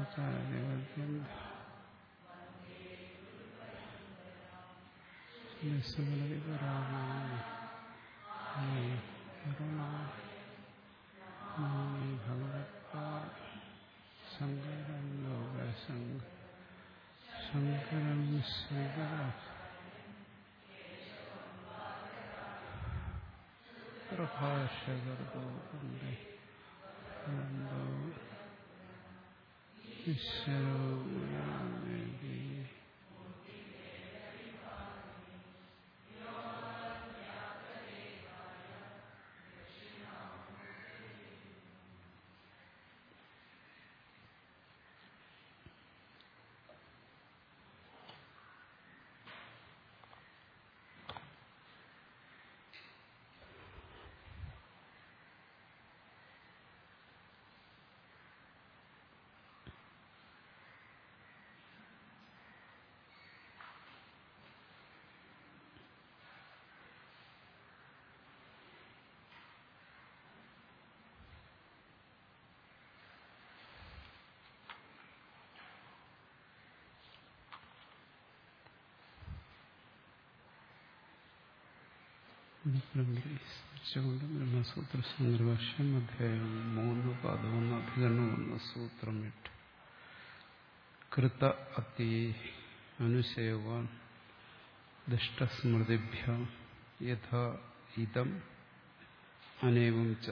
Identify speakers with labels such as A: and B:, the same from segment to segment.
A: ശങ്കരാചാര്യവർഗ്യം ഭഗവത്പാദ ശങ്കരം ലോകശങ്ക ശങ്കരം ശങ്കര പ്രഭാഷകർത്തോ വന്ദേ വന്ദോ ഈശ്വരോ ഗുണാമേകി സ്മരിച്ചുകൊണ്ട് ബ്രഹ്മസൂത്ര സംഗ്രഭാഷ്യം അധ്യായം മൂന്ന് പതിനൊന്ന് അധികരണം ഒന്ന് സൂത്രം എട്ട് കൃത അത്തി അനുശയവാൻ ദുഷ്ടസ്മൃതിഭ്യ യഥാ ഇതം അനേവം ച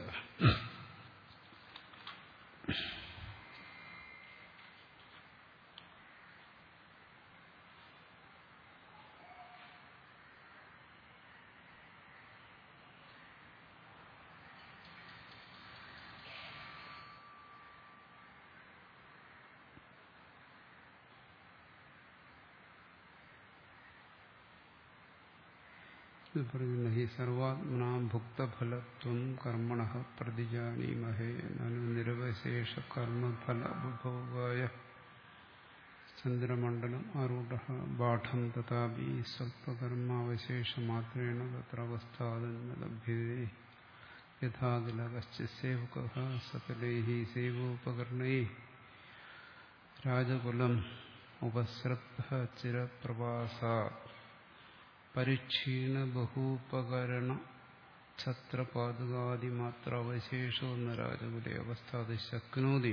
A: പറയുന്നു ഹി സർവാത്മനാ ഭുക്തഫലത്വം കർമ്മണ പ്രതിജാനീമഹേ നനു നിരവശേഷ കർമ്മഫലഭോഗായ ചന്ദ്രമണ്ഡലം ആരൂഢ ബാഠം തഥാപി സ്വൽപകർമാവശേഷമാത്രേണ തത്ര അവസ്ഥാതെന്ന് ലഭ്യതേ യഥാതിലകശ്ചേവക സകലൈ സേവോപകരണൈ രാജകുലം ഉപസ്രബ്ധ ചിരപ്രവാസാ പരിക്ഷീണ ബഹൂപകരണ ഛത്രപാതുകാദി മാത്ര അവശേഷോ എന്ന രാജകുലെ അവസ്ഥാത് ശക്നോതി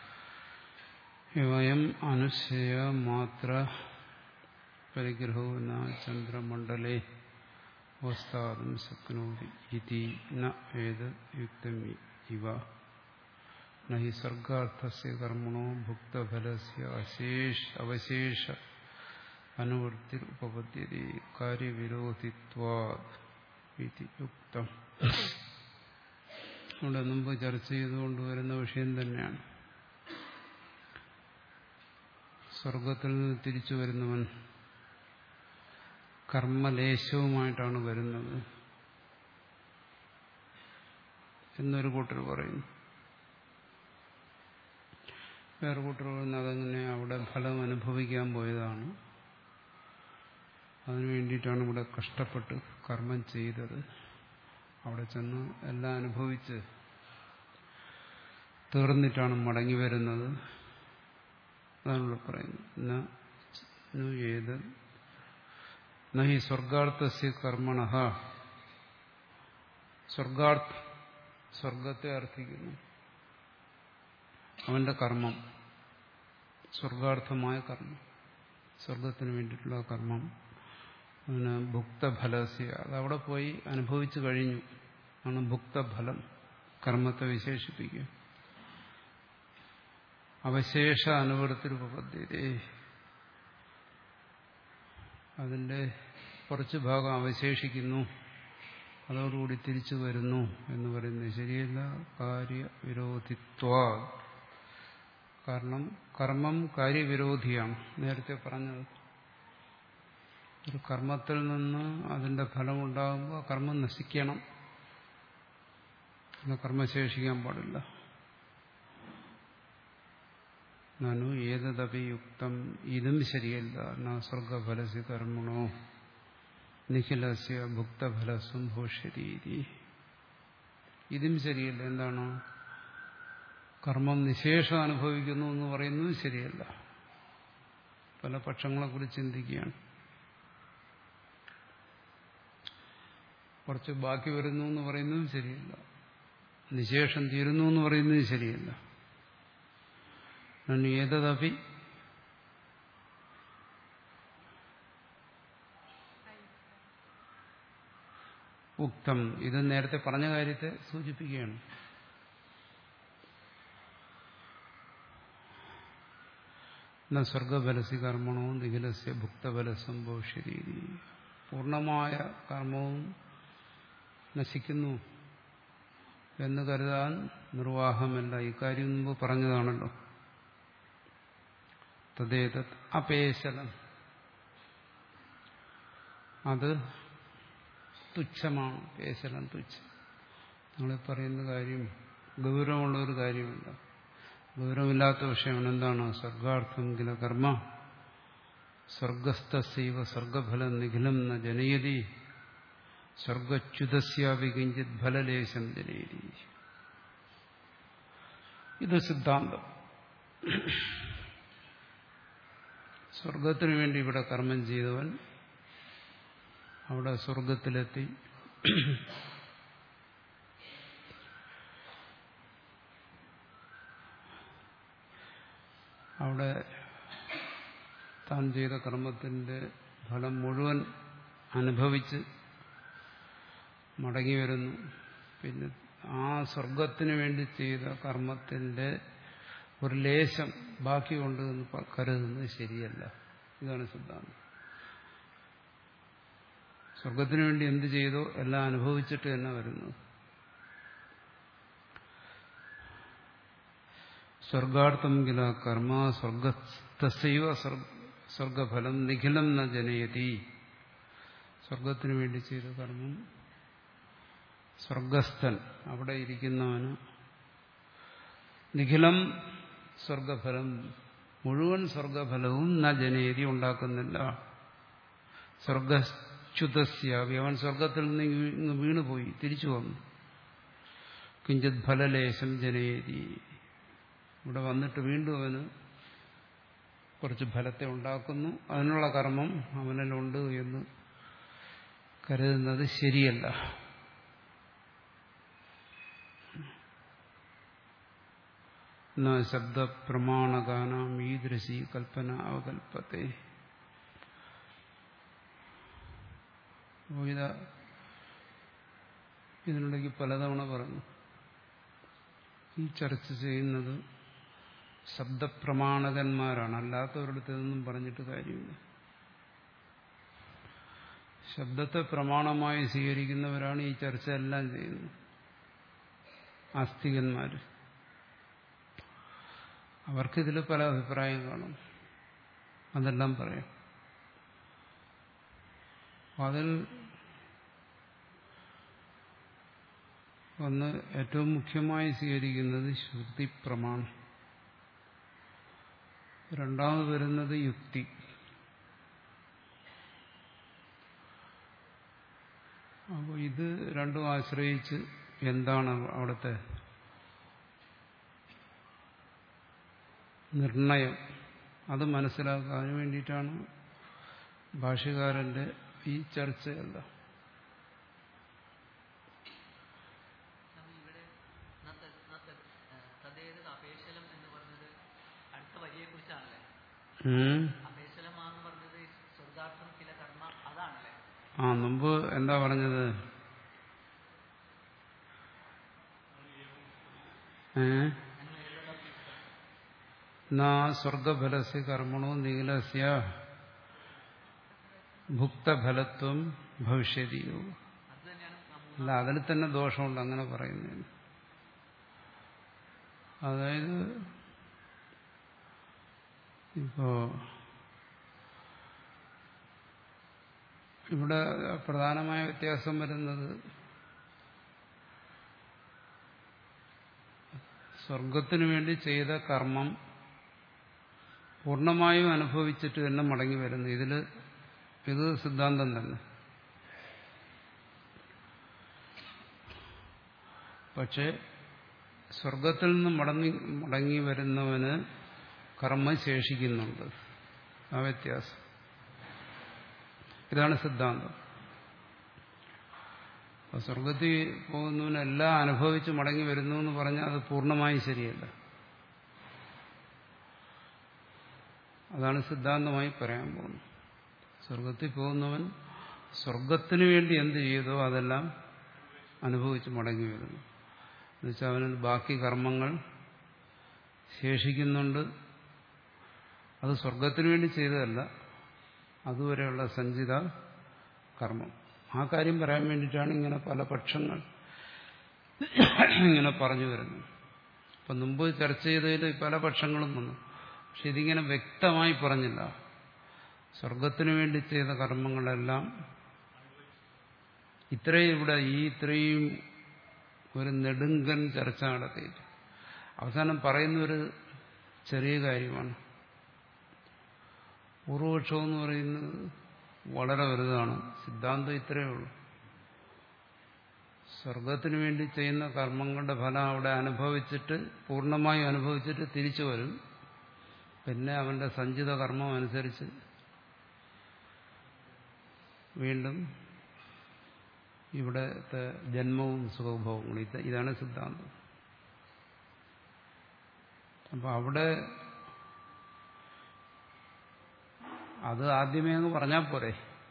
A: വയം അനുശയ മാത്ര പരിഗ്രഹോ ന ചന്ദ്രമണ്ഡലേ അവസ്ഥാതും ശക്നോതി ഇതി ന ഏത് യുക്തം ഇവ നഹി സർഗാർത്ഥസ്യ കർമ്മണോ ഭുക്തഫലസ്യ അശേഷ അവശേഷ അനുവൃത്തി ഉപപദ്ധ്യതി കാര്യവിരോധിത്വാതി യുക്തം ഇവിടെ മുമ്പ് ചർച്ച ചെയ്തുകൊണ്ടുവരുന്ന വിഷയം തന്നെയാണ് സ്വർഗത്തിൽ നിന്ന് തിരിച്ചു വരുന്നവൻ കർമ്മലേശവുമായിട്ടാണ് വരുന്നത് എന്നൊരു കൂട്ടർ പറയുന്നു വേറെ കൂട്ടർ പറയുന്നത് അതങ്ങനെ അവിടെ ഫലം അനുഭവിക്കാൻ പോയതാണ് അതിനു വേണ്ടിയിട്ടാണ് ഇവിടെ കഷ്ടപ്പെട്ട് കർമ്മം ചെയ്തത് അവിടെ ചെന്ന് എല്ലാം അനുഭവിച്ച് തീർന്നിട്ടാണ് മടങ്ങി വരുന്നത് അതാണ് ഇവിടെ പറയുന്നത് ഏത് നഹി സ്വർഗാർത്ഥസ്യ കർമ്മണ സ്വർഗാർത്ഥ സ്വർഗത്തെ അർത്ഥിക്കുന്നു അവന്റെ കർമ്മം സ്വർഗാർത്ഥമായ കർമ്മം സ്വർഗത്തിന് വേണ്ടിയിട്ടുള്ള കർമ്മം അതിന് ഭുക്തഫലസ്യ അതവിടെ പോയി അനുഭവിച്ചു കഴിഞ്ഞു ആണ് ഭുക്തഫലം കർമ്മത്തെ വിശേഷിപ്പിക്കുക അവശേഷ അനുവർത്തി ഉപപദ്ധ്യതേ അതിന്റെ കുറച്ച് ഭാഗം അവശേഷിക്കുന്നു അതോടുകൂടി തിരിച്ചു വരുന്നു എന്ന് പറയുന്നത് ശരിയല്ല കാര്യവിരോധിത്വ കാരണം കർമ്മം കാര്യവിരോധിയാണ് നേരത്തെ പറഞ്ഞത് ഒരു കർമ്മത്തിൽ നിന്ന് അതിന്റെ ഫലമുണ്ടാകുമ്പോൾ കർമ്മം നശിക്കണം പിന്നെ കർമ്മശേഷിക്കാൻ പാടില്ല നനു ഏതദപി യുക്തം ഇതും ശരിയല്ല ന സ്വർഗഫലസ്യ കർമ്മണോ നിഖിലസ്യ ഭുക്തഫലസ്വം ഭൂഷ്യരീതി ഇതും ശരിയല്ല എന്താണ് കർമ്മം നിശേഷം അനുഭവിക്കുന്നു എന്ന് പറയുന്നത് ശരിയല്ല പല പക്ഷങ്ങളെക്കുറിച്ച് ചിന്തിക്കുകയാണ് കുറച്ച് ബാക്കി വരുന്നു എന്ന് പറയുന്നതും ശരിയല്ല നിശേഷം തീരുന്നു എന്ന് പറയുന്നത് ശരിയല്ല ഏതതപി ഉക്തം ഇത് നേരത്തെ പറഞ്ഞ കാര്യത്തെ സൂചിപ്പിക്കുകയാണ് ന സ്വർഗബലസി കർമ്മണോ നിഖിലസ്യ ഭുക്തബലസം ഭവിഷ്യതി പൂർണ്ണമായ കർമ്മവും നശിക്കുന്നു എന്ന് കരുതാൻ നിർവാഹമല്ല ഇക്കാര്യം മുമ്പ് പറഞ്ഞതാണല്ലോ തദ്ദേത അപേശലം അത് തുച്ഛമാണ് പേശലം തുച്ഛം നിങ്ങൾ പറയുന്ന കാര്യം ഗൗരവമുള്ള ഒരു കാര്യമല്ല ഗൗരവമില്ലാത്ത വിഷയമാണ് എന്താണ് സ്വർഗാർത്ഥം കില കർമ്മ സ്വർഗസ്ഥസൈവ സ്വർഗഫലം നിഖിലം ന ജനയതി സ്വർഗച്യുതസ്യാപി കിഞ്ചിത് ഫലലേശം ജനയതി ഇത് സിദ്ധാന്തം സ്വർഗത്തിനു വേണ്ടി ഇവിടെ കർമ്മം ചെയ്തവൻ അവിടെ സ്വർഗത്തിലെത്തി അവിടെ താൻ ചെയ്ത കർമ്മത്തിന്റെ ഫലം മുഴുവൻ അനുഭവിച്ച് മടങ്ങി വരുന്നു പിന്നെ ആ സ്വർഗത്തിന് വേണ്ടി ചെയ്ത കർമ്മത്തിന്റെ ഒരു ലേശം ബാക്കിയുണ്ട് എന്ന് കരുതുന്നത് ശരിയല്ല ഇതാണ് സിദ്ധാന്തം സ്വർഗത്തിനു വേണ്ടി എന്ത് ചെയ്തോ എല്ലാം അനുഭവിച്ചിട്ട് തന്നെ വരുന്നത് സ്വർഗാർത്ഥം കില കർമ്മ സ്വർഗസ്തൈവ സ്വർഗഫലം നിഖിലം ന ജനയതി സ്വർഗത്തിനു വേണ്ടി ചെയ്ത കർമ്മം സ്വർഗസ്ഥൻ അവിടെ ഇരിക്കുന്നവന് നിഖിലം സ്വർഗഫലം മുഴുവൻ സ്വർഗഫലവും ന ജനയതി ഉണ്ടാക്കുന്നില്ല സ്വർഗച്യുതസ്യാവി അവൻ സ്വർഗത്തിൽ നിന്ന് ഇങ്ങ് വീണുപോയി തിരിച്ചു വന്നു കിഞ്ചിത് ഫലലേശം ജനയതി ഇവിടെ വന്നിട്ട് വീണ്ടും അവന് കുറച്ച് ഫലത്തെ ഉണ്ടാക്കുന്നു അതിനുള്ള കർമ്മം അവനിലുണ്ട് എന്ന് കരുതുന്നത് ശരിയല്ല ശബ്ദപ്രമാണകാനാം ഈദൃശി കൽപ്പന അവകൽപ്പത്തെ ഇത് ഇതിനിടയ്ക്ക് പലതവണ പറഞ്ഞു ഈ ചർച്ച ചെയ്യുന്നത് ശബ്ദപ്രമാണകന്മാരാണ് അല്ലാത്തവരുടെ ഇതൊന്നും പറഞ്ഞിട്ട് കാര്യമില്ല ശബ്ദത്തെ പ്രമാണമായി സ്വീകരിക്കുന്നവരാണ് ഈ ചർച്ച എല്ലാം ചെയ്യുന്നത് ആസ്തികന്മാർ അവർക്കിതിൽ പല അഭിപ്രായം കാണും അതെല്ലാം പറയാം അതിൽ ഒന്ന് ഏറ്റവും മുഖ്യമായി സ്വീകരിക്കുന്നത് ശ്രുതി പ്രമാണം രണ്ടാമത് വരുന്നത് യുക്തി അപ്പോൾ ഇത് രണ്ടും ആശ്രയിച്ച് എന്താണ് അവിടുത്തെ നിർണയം അത് മനസ്സിലാക്കാൻ വേണ്ടിയിട്ടാണ് ഭാഷ്യകാരന്റെ ഈ ചർച്ചയല്ല ആ മുമ്പ് എന്താ പറഞ്ഞത് ഏ നാ സ്വർഗഫലസ്യ കർമ്മണോ നീലസ്യ ഭുക്തഫലത്വം ഭവിഷ്യതിയോ അല്ല അതിൽ തന്നെ ദോഷമുണ്ട് അങ്ങനെ പറയുന്നതിന് അതായത് ഇപ്പോ ഇവിടെ പ്രധാനമായ വ്യത്യാസം വരുന്നത് സ്വർഗത്തിനു വേണ്ടി ചെയ്ത കർമ്മം പൂർണ്ണമായും അനുഭവിച്ചിട്ട് തന്നെ മടങ്ങി വരുന്നു ഇതിൽ ഇത് സിദ്ധാന്തം തന്നെ പക്ഷേ സ്വർഗത്തിൽ നിന്ന് മടങ്ങി മടങ്ങി വരുന്നവന് കർമ്മം ശേഷിക്കുന്നുണ്ട് ആ വ്യത്യാസം ഇതാണ് സിദ്ധാന്തം അപ്പൊ സ്വർഗത്തിൽ പോകുന്നവനെല്ലാം അനുഭവിച്ച് മടങ്ങി വരുന്നു എന്ന് പറഞ്ഞാൽ അത് പൂർണ്ണമായും ശരിയല്ല അതാണ് സിദ്ധാന്തമായി പറയാൻ പോകുന്നത് സ്വർഗത്തിൽ പോകുന്നവൻ സ്വർഗത്തിനു വേണ്ടി എന്ത് ചെയ്തോ അതെല്ലാം അനുഭവിച്ച് മടങ്ങി വരുന്നു എന്നുവെച്ചാൽ അവന് ബാക്കി കർമ്മങ്ങൾ ശേഷിക്കുന്നുണ്ട് അത് സ്വർഗത്തിനു വേണ്ടി ചെയ്തതല്ല അതുവരെയുള്ള സഞ്ചിത കർമ്മം ആ കാര്യം പറയാൻ വേണ്ടിയിട്ടാണ് ഇങ്ങനെ പല പക്ഷങ്ങൾ ഇങ്ങനെ പറഞ്ഞു വരുന്നത് അപ്പം മുമ്പ് ചർച്ച ചെയ്തതിൽ പല പക്ഷങ്ങളും വന്നു പക്ഷെ ഇതിങ്ങനെ വ്യക്തമായി പറഞ്ഞില്ല സ്വർഗത്തിനു വേണ്ടി ചെയ്ത കർമ്മങ്ങളെല്ലാം ഇത്രയും ഇവിടെ ഈ ഇത്രയും ഒരു നെടുങ്കൻ ചർച്ച നടത്തിയിട്ട് അവസാനം പറയുന്ന ഒരു ചെറിയ കാര്യമാണ് പൂർവപക്ഷം എന്ന് പറയുന്നത് വളരെ വലുതാണ് സിദ്ധാന്തം ഇത്രയേ ഉള്ളൂ സ്വർഗത്തിനു വേണ്ടി ചെയ്യുന്ന കർമ്മങ്ങളുടെ ഫലം അവിടെ അനുഭവിച്ചിട്ട് പൂർണ്ണമായും അനുഭവിച്ചിട്ട് തിരിച്ചു വരും പിന്നെ അവന്റെ സഞ്ചിത കർമ്മം അനുസരിച്ച് വീണ്ടും ഇവിടത്തെ ജന്മവും സുഖഭോഗങ്ങളും ഇത് ഇതാണ് സിദ്ധാന്തം അപ്പൊ അവിടെ അത് ആദ്യമേ അങ്ങ് പറഞ്ഞാൽ പോരെ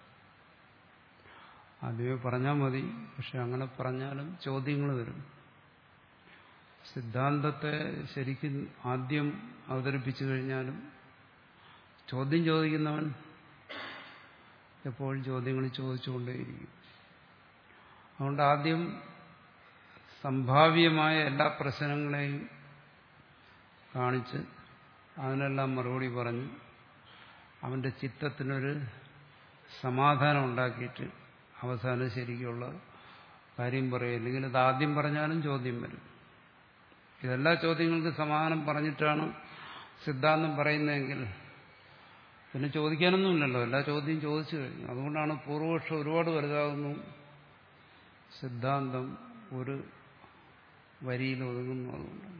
A: ആദ്യമേ പറഞ്ഞാൽ മതി പക്ഷെ അങ്ങനെ പറഞ്ഞാലും ചോദ്യങ്ങൾ വരും സിദ്ധാന്തത്തെ ശരിക്കും ആദ്യം അവതരിപ്പിച്ചു കഴിഞ്ഞാലും ചോദ്യം ചോദിക്കുന്നവൻ എപ്പോഴും ചോദ്യങ്ങൾ ചോദിച്ചുകൊണ്ടേയിരിക്കും അതുകൊണ്ട് ആദ്യം സംഭാവ്യമായ എല്ലാ പ്രശ്നങ്ങളെയും കാണിച്ച് അതിനെല്ലാം മറുപടി പറഞ്ഞ് അവന്റെ ചിത്തത്തിനൊരു സമാധാനം ഉണ്ടാക്കിയിട്ട് അവസാനം ശരിക്കുള്ള കാര്യം പറയും അല്ലെങ്കിൽ അത് ആദ്യം പറഞ്ഞാലും ചോദ്യം വരും ഇതെല്ലാ ചോദ്യങ്ങൾക്ക് സമാധാനം പറഞ്ഞിട്ടാണ് സിദ്ധാന്തം പറയുന്നതെങ്കിൽ പിന്നെ ചോദിക്കാനൊന്നുമില്ലല്ലോ എല്ലാ ചോദ്യം ചോദിച്ചു കഴിഞ്ഞു അതുകൊണ്ടാണ് പൂർവപക്ഷം ഒരുപാട് വലുതാകുന്നു സിദ്ധാന്തം ഒരു വരിയിൽ ഒതുങ്ങുന്നു അതുകൊണ്ടാണ്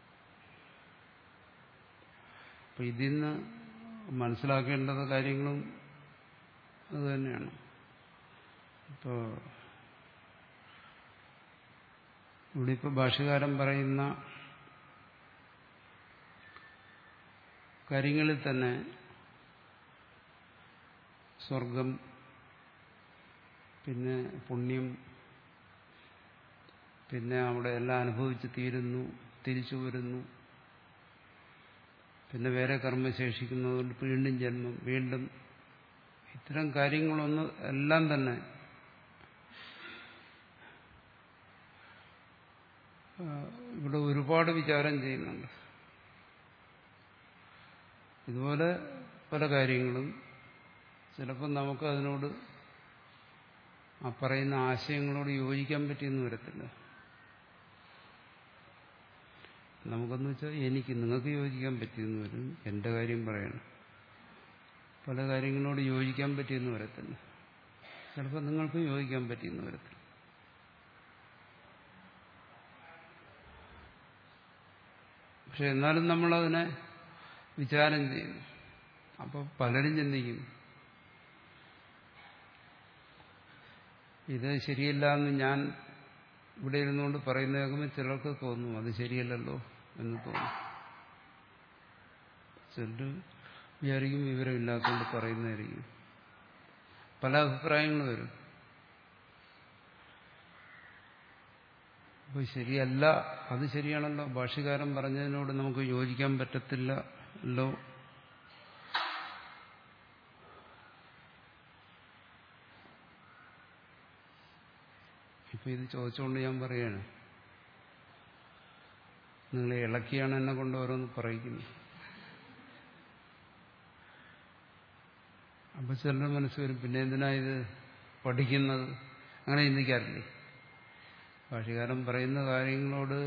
A: അപ്പൊ ഇതിന്ന് മനസ്സിലാക്കേണ്ടത് കാര്യങ്ങളും അത് തന്നെയാണ് ഇപ്പോൾ ഇവിടെ ഇപ്പോൾ ഭാഷകാരൻ പറയുന്ന കാര്യങ്ങളിൽ തന്നെ സ്വർഗം പിന്നെ പുണ്യം പിന്നെ അവിടെ എല്ലാം അനുഭവിച്ച് തീരുന്നു തിരിച്ചു വരുന്നു പിന്നെ വേറെ കർമ്മം ശേഷിക്കുന്നതുകൊണ്ട് വീണ്ടും ജന്മം വീണ്ടും ഇത്തരം കാര്യങ്ങളൊന്ന് എല്ലാം തന്നെ ഇവിടെ ഒരുപാട് വിചാരം ചെയ്യുന്നുണ്ട് ഇതുപോലെ പല കാര്യങ്ങളും ചിലപ്പോൾ നമുക്ക് അതിനോട് ആ പറയുന്ന ആശയങ്ങളോട് യോജിക്കാൻ പറ്റിയെന്ന് വരത്തില്ല നമുക്കെന്ന് വെച്ചാൽ എനിക്ക് നിങ്ങൾക്ക് യോജിക്കാൻ പറ്റിയെന്ന് വരും എൻ്റെ കാര്യം പറയണം പല കാര്യങ്ങളോട് യോജിക്കാൻ പറ്റിയെന്ന് വരത്തില്ല ചിലപ്പോൾ നിങ്ങൾക്ക് യോജിക്കാൻ പറ്റിയെന്ന് വരത്തില്ല പക്ഷെ എന്നാലും നമ്മളതിനെ വിചാരം ചെയ്യുന്നു അപ്പോൾ പലരും ചിന്തിക്കും ഇത് ശരിയല്ല എന്ന് ഞാൻ ഇവിടെ ഇരുന്നുകൊണ്ട് പറയുന്ന കേൾക്കുമ്പോൾ ചിലർക്ക് തോന്നും അത് ശരിയല്ലല്ലോ എന്ന് തോന്നും ചിലർ വിചാരിക്കും വിവരമില്ലാത്തതുകൊണ്ട് പറയുന്നതായിരിക്കും പല അഭിപ്രായങ്ങൾ വരും അപ്പോൾ ശരിയല്ല അത് ശരിയാണല്ലോ ഭാഷകാരൻ പറഞ്ഞതിനോട് നമുക്ക് യോജിക്കാൻ പറ്റത്തില്ലല്ലോ ഇപ്പൊ ഇത് ചോദിച്ചുകൊണ്ട് ഞാൻ പറയാണ് നിങ്ങൾ ഇളക്കിയാണ് എന്നെ കൊണ്ട് ഓരോന്ന് പറയിക്കുന്നത് അപ്പൊ ചിലരുടെ മനസ്സ് വരും പിന്നെ എന്തിനാ ഇത് പഠിക്കുന്നത് അങ്ങനെ ചിന്തിക്കാറില്ലേ ഭാഷകാരൻ പറയുന്ന കാര്യങ്ങളോട്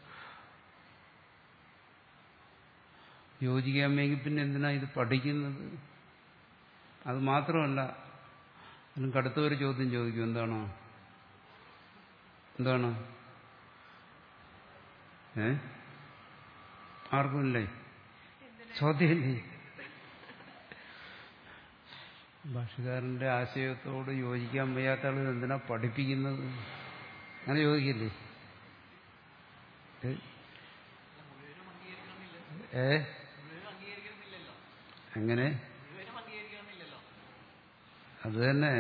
A: യോജിക്കാൻ വേണ്ടി പിന്നെ എന്തിനാ ഇത് പഠിക്കുന്നത് അത് മാത്രമല്ല അതിനും കടുത്ത ഒരു ചോദ്യം ചോദിക്കും എന്താണോ എന്താണ് ഏ ആർക്കുമില്ലേ ചോദ്യമില്ലേ ഭാഷകാരന്റെ ആശയത്തോട് യോജിക്കാൻ വയ്യാത്ത ആൾ എന്തിനാ പഠിപ്പിക്കുന്നത് അങ്ങനെ ചോദിക്കില്ലേ ഏ? ഏ എങ്ങനെ അത് തന്നെ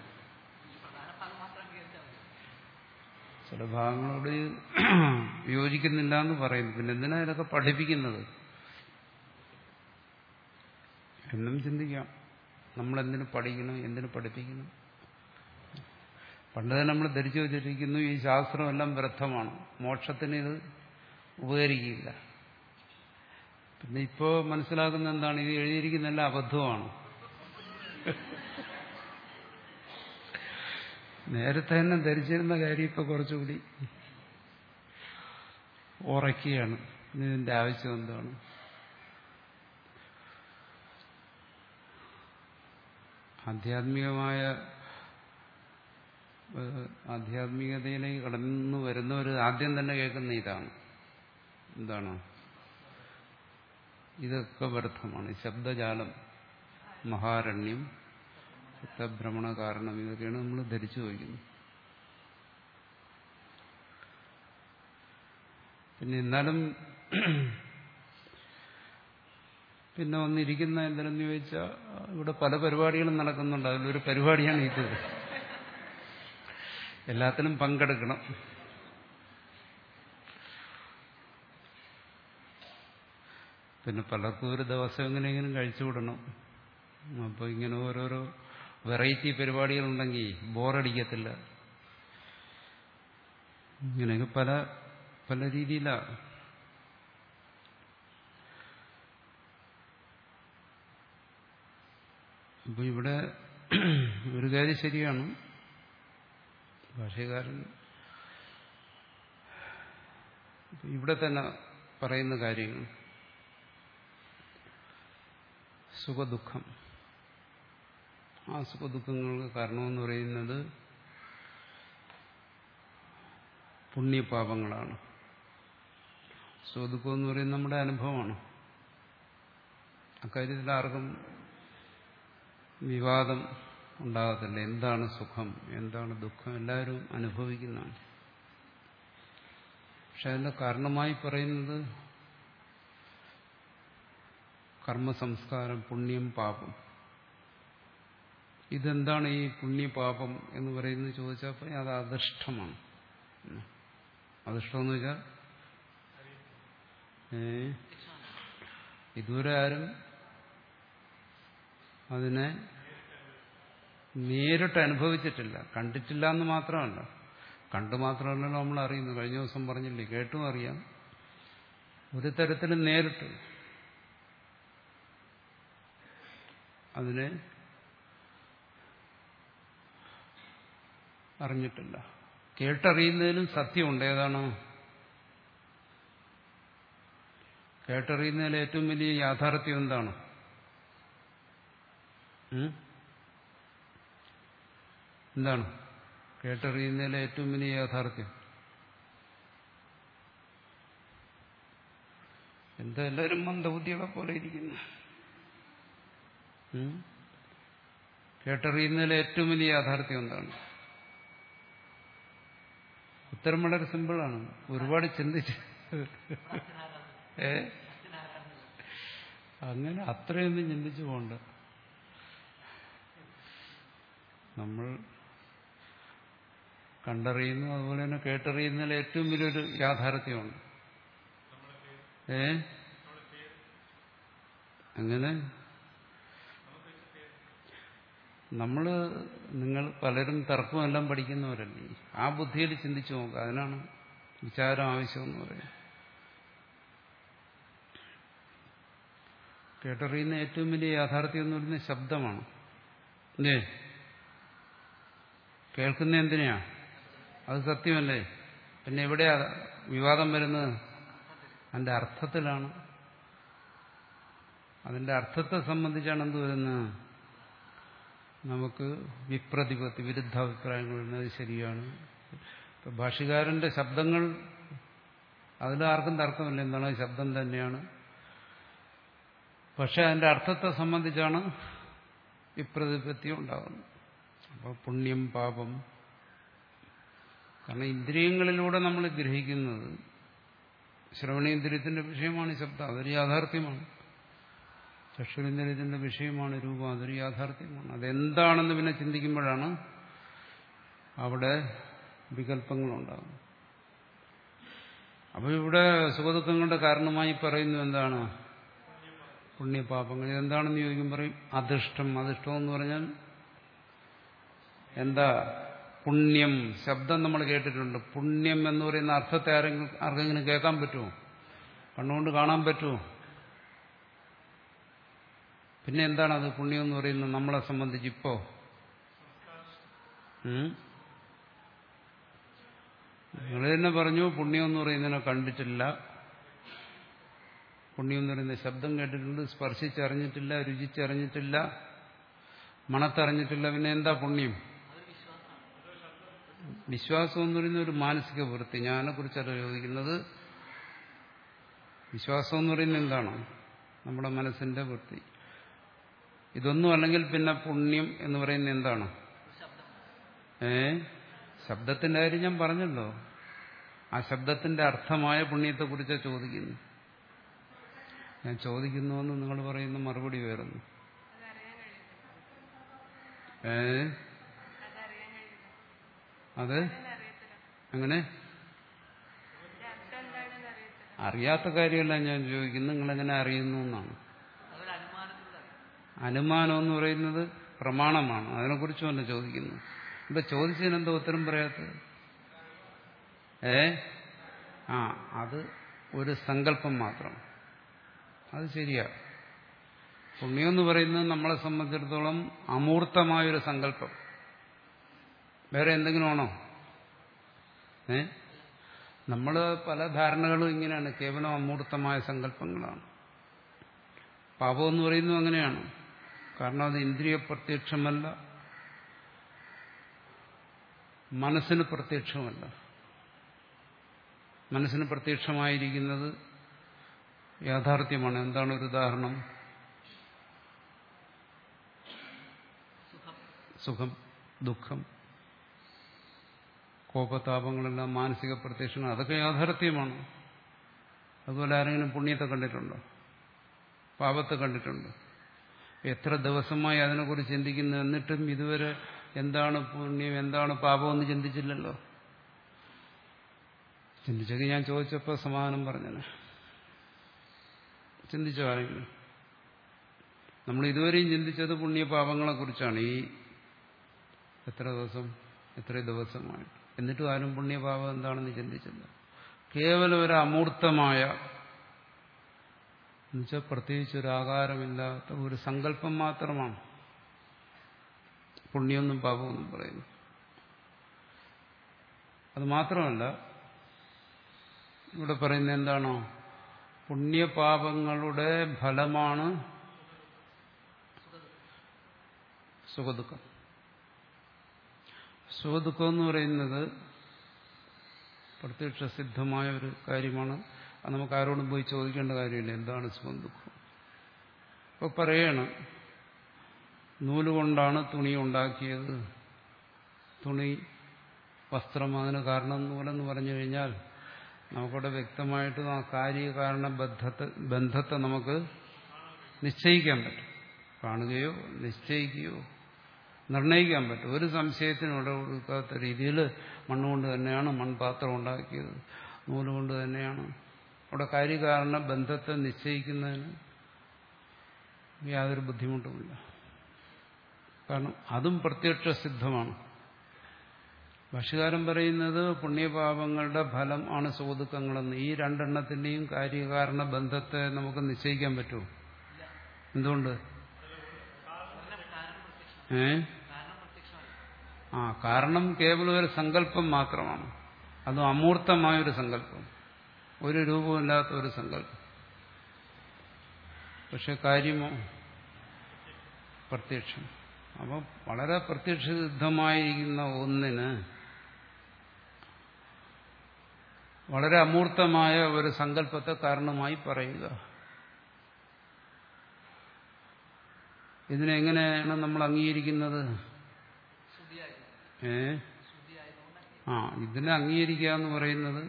A: ചില ഭാഗങ്ങളോട് യോജിക്കുന്നില്ല എന്ന് പറയുന്നു പിന്നെ എന്തിനാ ഇതൊക്കെ പഠിപ്പിക്കുന്നത് എന്നും ചിന്തിക്കാം നമ്മൾ എന്തിനു പഠിക്കണം എന്തിനു പഠിപ്പിക്കണം പണ്ട് തന്നെ നമ്മൾ ധരിച്ചു വച്ചിരിക്കുന്നു ഈ ശാസ്ത്രമെല്ലാം വ്യർത്ഥമാണ് മോക്ഷത്തിന് ഇത് ഉപകരിക്കില്ല പിന്നെ ഇപ്പോ മനസ്സിലാക്കുന്ന എന്താണ് ഇത് എഴുതിയിരിക്കുന്നെല്ലാം അബദ്ധമാണ് നേരത്തെ തന്നെ ധരിച്ചിരുന്ന കാര്യം ഇപ്പൊ കുറച്ചുകൂടി ഉറക്കുകയാണ് ഇതിന്റെ ആവശ്യം എന്താണ് ആധ്യാത്മികമായ ഏഹ്, ആധ്യാത്മികതയിലേക്ക് കടന്നു വരുന്നവർ ആദ്യം തന്നെ കേൾക്കുന്ന ഇതാണ് എന്താണ് ഇതൊക്കെ വ്യർത്ഥമാണ് ശബ്ദജാലം മഹാരണ്യം ചിത്തഭ്രമണ കാരണം ഇതൊക്കെയാണ് നമ്മൾ ധരിച്ചു വയ്ക്കുന്നത് പിന്നെ എന്നാലും പിന്നെ വന്നിരിക്കുന്ന എന്തിനെന്ന് ചോദിച്ചാൽ ഇവിടെ പല പരിപാടികളും നടക്കുന്നുണ്ട് അതിലൊരു പരിപാടിയാണ് ഇത് എല്ലാത്തിനും പങ്കെടുക്കണം പിന്നെ പലർക്കും ഒരു ദിവസം എങ്ങനെയെങ്കിലും കഴിച്ചുവിടണം അപ്പോൾ ഇങ്ങനെ ഓരോരോ വെറൈറ്റി പരിപാടികളുണ്ടെങ്കിൽ ബോറടിക്കത്തില്ല ഇങ്ങനെയൊക്കെ പല പല രീതിയിലാണ് അപ്പോൾ ഇവിടെ ഒരു കാര്യം ശരിയാണ് ഭാഷകാരൻ ഇവിടെ തന്നെ പറയുന്ന കാര്യങ്ങൾ സുഖദുഃഖം ആ സുഖദുഃഖങ്ങൾക്ക് കാരണമെന്ന് പറയുന്നത് പുണ്യപാപങ്ങളാണ് സുഖദുഃഖം എന്ന് പറയുന്നത് നമ്മുടെ അനുഭവമാണ് അക്കാര്യത്തിൽ ആർക്കും വിവാദം ഉണ്ടാകത്തില്ല എന്താണ് സുഖം എന്താണ് ദുഃഖം എല്ലാവരും അനുഭവിക്കുന്നതാണ് പക്ഷെ അതിന്റെ കാരണമായി പറയുന്നത് കർമ്മസംസ്കാരം പുണ്യം പാപം ഇതെന്താണ് ഈ പുണ്യപാപം എന്ന് പറയുന്നത് ചോദിച്ചപ്പോൾ അത് അധിഷ്ഠമാണ് അധിഷ്ഠം എന്ന് വെച്ചാൽ ഏ ഇതുവരെ ആരും അതിനെ നേരിട്ട് അനുഭവിച്ചിട്ടില്ല കണ്ടിട്ടില്ല എന്ന് മാത്രമല്ല കണ്ടു മാത്രമല്ലല്ലോ നമ്മൾ അറിയുന്നു കഴിഞ്ഞ ദിവസം പറഞ്ഞില്ലേ കേട്ടും അറിയാം ഒരു തരത്തിലും നേരിട്ട് അതിനെ അറിഞ്ഞിട്ടില്ല കേട്ടറിയുന്നതിലും സത്യമുണ്ട് ഏതാണ് കേട്ടറിയുന്നതിൽ ഏറ്റവും വലിയ യാഥാർത്ഥ്യം എന്താണ് ഉം? എന്താണ് കേട്ടറിയുന്നതിലെ ഏറ്റവും വലിയ യാഥാർത്ഥ്യം എന്താ എല്ലാവരും മന്ദബുദ്ധികളെ പോലെ ഇരിക്കുന്നു ഉം? കേട്ടറിയുന്നതിലെ ഏറ്റവും വലിയ യാഥാർത്ഥ്യം എന്താണ് ഉത്തരം വളരെ സിമ്പിളാണ് ഒരുപാട് ചിന്തിച്ച് ഏ അങ്ങനെ അത്രയൊന്നും ചിന്തിച്ചു പോണ്ട നമ്മൾ കണ്ടറിയുന്നു അതുപോലെ തന്നെ കേട്ടറിയുന്നതിൽ ഏറ്റവും വലിയൊരു യാഥാർത്ഥ്യമുണ്ട് ഏ അങ്ങനെ നമ്മൾ നിങ്ങൾ പലരും തർക്കമെല്ലാം പഠിക്കുന്നവരല്ലേ ആ ബുദ്ധിയിൽ ചിന്തിച്ചു നോക്കുക അതിനാണ് വിചാരം ആവശ്യമെന്ന് പറയുന്നത് കേട്ടറിയുന്ന ഏറ്റവും വലിയ യാഥാർത്ഥ്യം എന്ന് പറയുന്നത് ശബ്ദമാണ് അല്ലേ കേൾക്കുന്ന എന്തിനാ അത് സത്യമല്ലേ പിന്നെ എവിടെയാ വിവാദം വരുന്നത് അതിന്റെ അർത്ഥത്തിലാണ് അതിന്റെ അർത്ഥത്തെ സംബന്ധിച്ചാണ് എന്ത് വരുന്നത് നമുക്ക് വിപ്രതിപത്തി വിരുദ്ധാഭിപ്രായങ്ങൾ വരുന്നത് ശരിയാണ് ഇപ്പൊ ഭാഷകാരന്റെ ശബ്ദങ്ങൾ അതിൽ ആർക്കും തർക്കമില്ല എന്താണ് ശബ്ദം തന്നെയാണ് പക്ഷെ അതിന്റെ അർത്ഥത്തെ സംബന്ധിച്ചാണ് ഈ പ്രതിപത്തി ഉണ്ടാകുന്നത് അപ്പോൾ പുണ്യം പാപം കാരണം ഇന്ദ്രിയങ്ങളിലൂടെ നമ്മൾ ഗ്രഹിക്കുന്നത് ശ്രവണേന്ദ്രിയത്തിന്റെ വിഷയമാണ് ശബ്ദം അതൊരു യാഥാർത്ഥ്യമാണ് ചക്ഷുരേന്ദ്രിയത്തിന്റെ വിഷയമാണ് രൂപം അതൊരു യാഥാർത്ഥ്യമാണ് അതെന്താണെന്ന് പിന്നെ ചിന്തിക്കുമ്പോഴാണ് അവിടെ വികല്പങ്ങളുണ്ടാകും അപ്പോൾ ഇവിടെ സുഖദുഃഖങ്ങളുടെ കാരണമായി പറയുന്നു എന്താണ് പുണ്യപാപങ്ങൾ ഇതെന്താണെന്ന് ചോദിക്കും പറയും അധിഷ്ടം അധിഷ്ടം എന്ന് പറഞ്ഞാൽ എന്താ പുണ്യം ശബ്ദം നമ്മൾ കേട്ടിട്ടുണ്ട് പുണ്യം എന്ന് പറയുന്ന അർത്ഥത്തെ ആരെങ്കിലും ആർക്കെങ്കിലും കേൾക്കാൻ പറ്റുമോ കണ്ണുകൊണ്ട് കാണാൻ പറ്റുമോ പിന്നെ എന്താണ് അത് പുണ്യം എന്ന് പറയുന്നത് നമ്മളെ സംബന്ധിച്ച് ഇപ്പോ നിങ്ങൾ തന്നെ പറഞ്ഞു പുണ്യം എന്ന് പറയുന്നതിനെ കണ്ടിട്ടില്ല പുണ്യം എന്ന് പറയുന്ന ശബ്ദം കേട്ടിട്ടുണ്ട് സ്പർശിച്ചറിഞ്ഞിട്ടില്ല രുചിച്ചറിഞ്ഞിട്ടില്ല മണത്തറിഞ്ഞിട്ടില്ല പിന്നെ എന്താ പുണ്യം വിശ്വാസം എന്ന് പറയുന്ന ഒരു മാനസിക വൃത്തി ഞാനെ കുറിച്ചല്ല ചോദിക്കുന്നത് വിശ്വാസം എന്ന് പറയുന്നത് എന്താണ് നമ്മുടെ മനസ്സിന്റെ വൃത്തി ഇതൊന്നും അല്ലെങ്കിൽ പിന്നെ പുണ്യം എന്ന് പറയുന്നത് എന്താണ് ഏ ശബ്ദത്തിന്റെ കാര്യം ഞാൻ പറഞ്ഞല്ലോ ആ ശബ്ദത്തിന്റെ അർത്ഥമായ പുണ്യത്തെക്കുറിച്ച് ചോദിക്കുന്നു ഞാൻ ചോദിക്കുന്നുവെന്ന് നിങ്ങൾ പറയുന്ന മറുപടി വേറുന്നു ഏ അത് അങ്ങനെ അറിയാത്ത കാര്യമല്ല ഞാൻ ചോദിക്കുന്നത് നിങ്ങളെങ്ങനെ അറിയുന്നു എന്നാണ് അനുമാനം എന്ന് പറയുന്നത് പ്രമാണമാണ് അതിനെക്കുറിച്ചുമല്ല ചോദിക്കുന്നു ഇവിടെ ചോദിച്ചതിനെന്താ ഉത്തരം പറയാത്തത് ഏ ആ അത് ഒരു സങ്കല്പം മാത്രം അത് ശരിയാ പുണ്യം എന്ന് പറയുന്നത് നമ്മളെ സംബന്ധിച്ചിടത്തോളം അമൂർത്തമായൊരു സങ്കല്പം വേറെ എന്തെങ്കിലും ആണോ ഏ നമ്മൾ പല ധാരണകളും ഇങ്ങനെയാണ് കേവലം അമൂർത്തമായ സങ്കല്പങ്ങളാണ് പാപം എന്ന് പറയുന്നത് അങ്ങനെയാണ് കാരണം അത് ഇന്ദ്രിയ പ്രത്യക്ഷമല്ല മനസ്സിന് പ്രത്യക്ഷമല്ല മനസ്സിന് പ്രത്യക്ഷമായിരിക്കുന്നത് യാഥാർത്ഥ്യമാണ് എന്താണ് ഒരു ഉദാഹരണം സുഖം ദുഃഖം കോപതാപങ്ങളെല്ലാം മാനസിക പ്രത്യക്ഷങ്ങൾ അതൊക്കെ യാഥാർത്ഥ്യമാണ് അതുപോലെ ആരെങ്കിലും പുണ്യത്തെ കണ്ടിട്ടുണ്ടോ പാപത്തെ കണ്ടിട്ടുണ്ടോ എത്ര ദിവസമായി അതിനെക്കുറിച്ച് ചിന്തിക്കുന്നു എന്നിട്ടും ഇതുവരെ എന്താണ് പുണ്യം എന്താണ് പാപം എന്ന് ചിന്തിച്ചില്ലല്ലോ ചിന്തിച്ചെങ്കിൽ ഞാൻ ചോദിച്ചപ്പോൾ സമാധാനം പറഞ്ഞനെ ചിന്തിച്ചോ ആരെങ്കിലും നമ്മൾ ഇതുവരെയും ചിന്തിച്ചത് പുണ്യപാപങ്ങളെ കുറിച്ചാണ് ഈ എത്ര ദിവസം എത്ര ദിവസമായി എന്നിട്ടും ആരും പുണ്യപാപം എന്താണെന്ന് ചിന്തിച്ചില്ല കേവലം ഒരു അമൂർത്തമായ എന്നുവെച്ചാൽ പ്രത്യേകിച്ച് ഒരു ആകാരമില്ലാത്ത ഒരു സങ്കല്പം മാത്രമാണ് പുണ്യമൊന്നും പാപമൊന്നും പറയുന്നു അത് മാത്രമല്ല ഇവിടെ പറയുന്നത് എന്താണോ പുണ്യപാപങ്ങളുടെ ഫലമാണ് സുഖദുഃഖം സുഖദുഃഖം എന്ന് പറയുന്നത് പ്രത്യക്ഷ സിദ്ധമായ ഒരു കാര്യമാണ് അത് നമുക്ക് ആരോടും പോയി ചോദിക്കേണ്ട കാര്യമില്ല എന്താണ് സുഖം ദുഃഖം അപ്പോൾ പറയണം നൂലുകൊണ്ടാണ് തുണി ഉണ്ടാക്കിയത് തുണി വസ്ത്രം അതിന് കാരണം നൂലെന്ന് പറഞ്ഞു കഴിഞ്ഞാൽ നമുക്കവിടെ വ്യക്തമായിട്ട് ആ കാര്യകാരണ ബന്ധത്തെ ബന്ധത്തെ നമുക്ക് നിശ്ചയിക്കാൻ പറ്റും കാണുകയോ നിശ്ചയിക്കുകയോ നിർണയിക്കാൻ പറ്റും ഒരു സംശയത്തിനും ഇവിടെ കൊടുക്കാത്ത രീതിയിൽ മണ്ണുകൊണ്ട് തന്നെയാണ് മൺപാത്രം ഉണ്ടാക്കിയത് നൂലുകൊണ്ട് തന്നെയാണ് അവിടെ കാര്യകാരണ ബന്ധത്തെ നിശ്ചയിക്കുന്നതിന് യാതൊരു ബുദ്ധിമുട്ടുമില്ല കാരണം അതും പ്രത്യക്ഷ സിദ്ധമാണ് ഭാഷകാരൻ പറയുന്നത് പുണ്യപാപങ്ങളുടെ ഫലം ആണ് സുഹൃത്തുക്കങ്ങളെന്ന് ഈ രണ്ടെണ്ണത്തിന്റെയും കാര്യകാരണ ബന്ധത്തെ നമുക്ക് നിശ്ചയിക്കാൻ പറ്റുമോ എന്തുകൊണ്ട് ഏ ആ കാരണം കേവലം ഒരു സങ്കല്പം മാത്രമാണ് അതും അമൂർത്തമായൊരു സങ്കല്പം ഒരു രൂപമില്ലാത്ത ഒരു സങ്കല്പം പക്ഷെ കാര്യമോ പ്രത്യക്ഷം അപ്പം വളരെ പ്രത്യക്ഷസിദ്ധമായിരിക്കുന്ന ഒന്നിന് വളരെ അമൂർത്തമായ ഒരു സങ്കല്പത്തെ കാരണമായി പറയുക ഇതിനെങ്ങനെയാണ് നമ്മൾ അംഗീകരിക്കുന്നത് ഏ ആ ഇതിനെ അംഗീകരിക്കുക എന്ന് പറയുന്നത്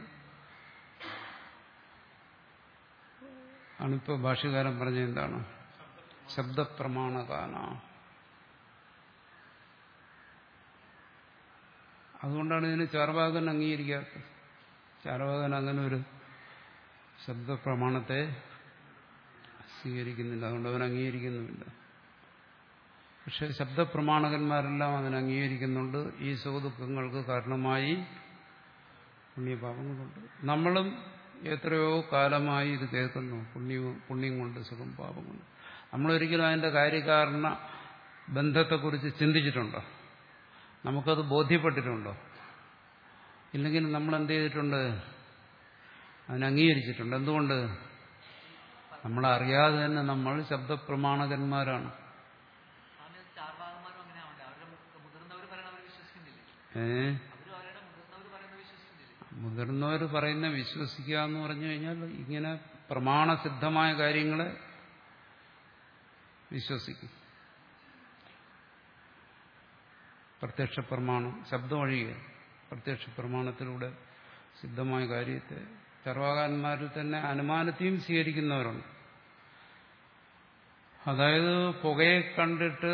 A: ആണിപ്പോ ഭാഷ്യകാരൻ പറഞ്ഞ എന്താണ് ശബ്ദപ്രമാണകാന അതുകൊണ്ടാണ് ഇതിന് ചാർവാകൻ അംഗീകരിക്കാത്തത് ചാർവാകൻ അങ്ങനെ ഒരു ശബ്ദപ്രമാണത്തെ സ്വീകരിക്കുന്നില്ല അതുകൊണ്ട് അവൻ അംഗീകരിക്കുന്നുമില്ല പക്ഷെ ശബ്ദപ്രമാണകന്മാരെല്ലാം അതിനെ അംഗീകരിക്കുന്നുണ്ട് ഈ സുഖദുഃഖങ്ങൾക്ക് കാരണമായി പുണ്യപാപങ്ങളുണ്ട് നമ്മളും എത്രയോ കാലമായി ഇത് കേൾക്കുന്നു പുണ്യവും പുണ്യം കൊണ്ട് സുഖം പാപം കൊണ്ട് നമ്മളൊരിക്കലും അതിന്റെ കാര്യകാരണ ബന്ധത്തെക്കുറിച്ച് ചിന്തിച്ചിട്ടുണ്ടോ നമുക്കത് ബോധ്യപ്പെട്ടിട്ടുണ്ടോ ഇല്ലെങ്കിൽ നമ്മൾ എന്ത് ചെയ്തിട്ടുണ്ട് അതിനെ അംഗീകരിച്ചിട്ടുണ്ട് എന്തുകൊണ്ട് നമ്മളറിയാതെ തന്നെ നമ്മൾ ശബ്ദപ്രമാണകന്മാരാണ്
B: സ്വാമി ചാർവാകന്മാരും അങ്ങനെ ആവണ്ടേ അവരുടെ മുതിർന്നവർ പറയണ അവർ വിശ്വസിക്കുന്നില്ലേ
A: ഏ
B: അവരും അവരുടെ മുതിർന്നവർ പറയുന്നത് വിശ്വസിക്കുന്നില്ലേ
A: മുതിർന്നവർ പറയുന്ന വിശ്വസിക്കുക എന്ന് പറഞ്ഞു കഴിഞ്ഞാൽ ഇങ്ങനെ പ്രമാണസിദ്ധമായ കാര്യങ്ങളെ വിശ്വസിക്കും പ്രത്യക്ഷ പ്രമാണം ശബ്ദം ഒഴികെ പ്രത്യക്ഷ പ്രമാണത്തിലൂടെ സിദ്ധമായ കാര്യത്തെ ചർവാകാരന്മാരിൽ തന്നെ അനുമാനത്തെയും സ്വീകരിക്കുന്നവരുണ്ട് അതായത് പുകയെ കണ്ടിട്ട്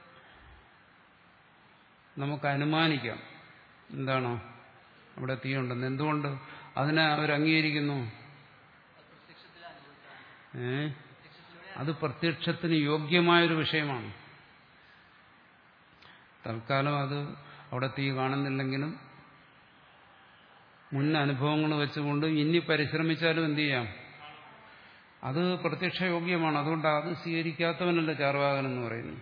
A: നമുക്ക് അനുമാനിക്കാം എന്താണോ അവിടെ തീയുണ്ടെന്ന് എന്തുകൊണ്ട് അതിനെ അവർ അംഗീകരിക്കുന്നു
B: പ്രത്യക്ഷത്തിൽ അനുഭവിച്ചാണ്
A: ഏ
B: പ്രത്യക്ഷത്തിലൂടെ
A: അത് പ്രത്യക്ഷത്തിന് യോഗ്യമായൊരു വിഷയമാണ് തൽക്കാലം അത് അവിടെ തീ കാണുന്നില്ലെങ്കിലും മുൻ അനുഭവങ്ങൾ വെച്ചുകൊണ്ട് ഇനി പരിശ്രമിച്ചാലും എന്ത് ചെയ്യാം അത് പ്രത്യക്ഷ യോഗ്യമാണ് അതുകൊണ്ട് അത് സ്വീകരിക്കാത്തവനല്ല ചാർവാകൻ എന്ന് പറയുന്നു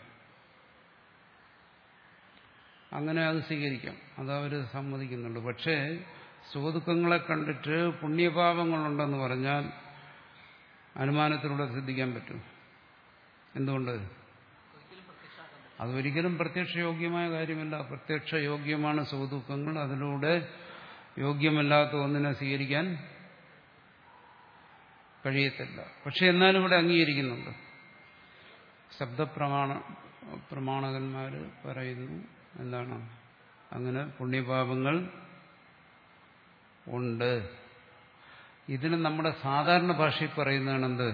A: അങ്ങനെ അത് സ്വീകരിക്കാം അത് അവർ സമ്മതിക്കുന്നുണ്ട് പക്ഷേ സുഖദുഃഖങ്ങളെ കണ്ടിട്ട് പുണ്യപാപങ്ങളുണ്ടെന്ന് പറഞ്ഞാൽ അനുമാനത്തിലൂടെ സിദ്ധിക്കാൻ പറ്റും എന്തുകൊണ്ട്
B: ഒരിക്കലും പ്രത്യക്ഷമാക്കാൻ പറ്റില്ല
A: അതൊരിക്കലും പ്രത്യക്ഷയോഗ്യമായ കാര്യമല്ല പ്രത്യക്ഷയോഗ്യമാണ് സുഖദുഃഖങ്ങൾ അതിലൂടെ യോഗ്യമല്ലാത്ത ഒന്നിനെ സ്വീകരിക്കാൻ കഴിയത്തില്ല പക്ഷെ എന്നാലും ഇവിടെ അംഗീകരിക്കുന്നുണ്ട് ശബ്ദപ്രമാണ പ്രമാണകന്മാർ പറയുന്നു എന്താണ് അങ്ങനെ പുണ്യപാപങ്ങൾ ഉണ്ട് ഇതിന് നമ്മുടെ സാധാരണ ഭാഷയിൽ പറയുന്നതാണ് എന്ത്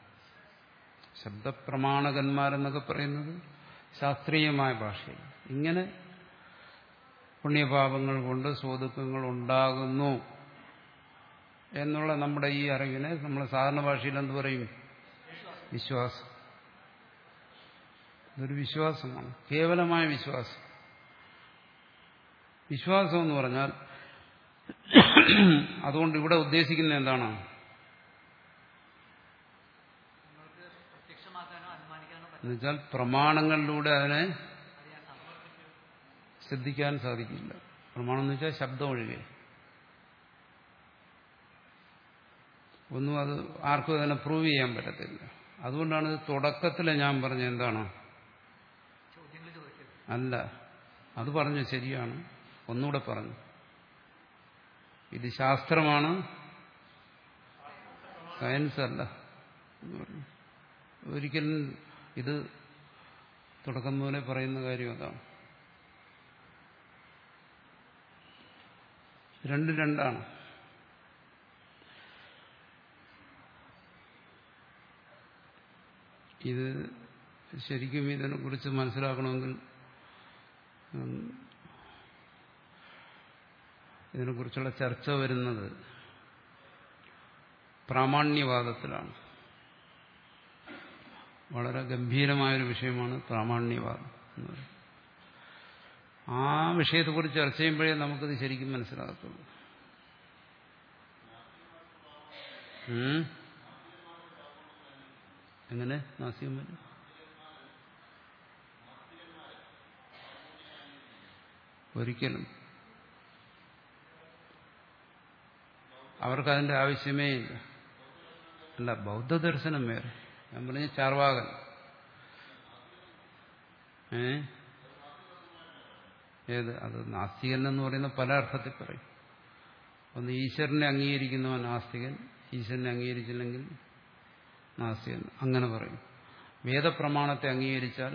A: ശബ്ദപ്രമാണകന്മാരെന്നൊക്കെ പറയുന്നത് ശാസ്ത്രീയമായ ഭാഷയിൽ ഇങ്ങനെ പുണ്യപാപങ്ങൾ കൊണ്ട് സ്വതുക്കങ്ങൾ ഉണ്ടാകുന്നു എന്നുള്ള നമ്മുടെ ഈ അറിവിനെ നമ്മൾ സാധാരണ ഭാഷയിൽ എന്ത് പറയും വിശ്വാസം ഇതൊരു വിശ്വാസമാണ് കേവലമായ വിശ്വാസം വിശ്വാസം എന്ന് പറഞ്ഞാൽ അതുകൊണ്ട് ഇവിടെ ഉദ്ദേശിക്കുന്നത് എന്താണ്
B: നിങ്ങൾക്ക് പ്രത്യക്ഷമാക്കാനോ അനുമാനിക്കാനോ പറ്റില്ല
A: എന്നുവെച്ചാൽ പ്രമാണങ്ങളിലൂടെ അതിനെ
B: അറിയാൻ സാധിക്കും
A: ശ്രദ്ധിക്കാൻ സാധിക്കില്ല പ്രമാണം എന്ന് വെച്ചാൽ ശബ്ദം ഒഴികെ ഒന്നും അത് ആർക്കും അതിനെ പ്രൂവ് ചെയ്യാൻ പറ്റത്തില്ല അതുകൊണ്ടാണ് ഇത് തുടക്കത്തിൽ ഞാൻ പറഞ്ഞ എന്താണ്
B: ചോദ്യങ്ങൾ ചോദിക്കരുത്
A: അല്ല അത് പറഞ്ഞു ശരിയാണ് ഒന്നുകൂടെ പറഞ്ഞു ഇത് ശാസ്ത്രമാണ് സയൻസ് അല്ല എന്ന് പറഞ്ഞു ഒരിക്കലും ഇത് തുടക്കം പോലെ പറയുന്ന കാര്യം അതാണ് രണ്ട് രണ്ടാണ് ഇത് ശരിക്കും ഇതിനെക്കുറിച്ച് മനസ്സിലാക്കണമെങ്കിൽ ഉം, ഇതിനെക്കുറിച്ചുള്ള ചർച്ച വരുന്നത് പ്രാമാണ്യവാദത്തിലാണ് വളരെ ഗംഭീരമായൊരു വിഷയമാണ് പ്രാമാണ്യവാദം എന്ന് പറയുന്നത് ആ വിഷയത്തെക്കുറിച്ച് ചർച്ച ചെയ്യുമ്പോഴേ നമുക്കിത് ശരിക്കും മനസ്സിലാകത്തുള്ളൂ ഉം? എങ്ങനെ നാസികം വരും ഒരിക്കലും അവർക്കതിന്റെ ആവശ്യമേ ഇല്ല അല്ല ബൗദ്ധദർശനം വേറെ ഞാൻ പറഞ്ഞ ചാർവാകൻ ഏ ഏത് അത് നാസ്തികൻ എന്ന് പറയുന്ന പല അർത്ഥത്തിൽ പറയും ഒന്ന് ഈശ്വരനെ അംഗീകരിക്കുന്നവൻ ആസ്തികൻ ഈശ്വരനെ അംഗീകരിച്ചില്ലെങ്കിൽ നാസ്തികൻ അങ്ങനെ പറയും വേദപ്രമാണത്തെ അംഗീകരിച്ചാൽ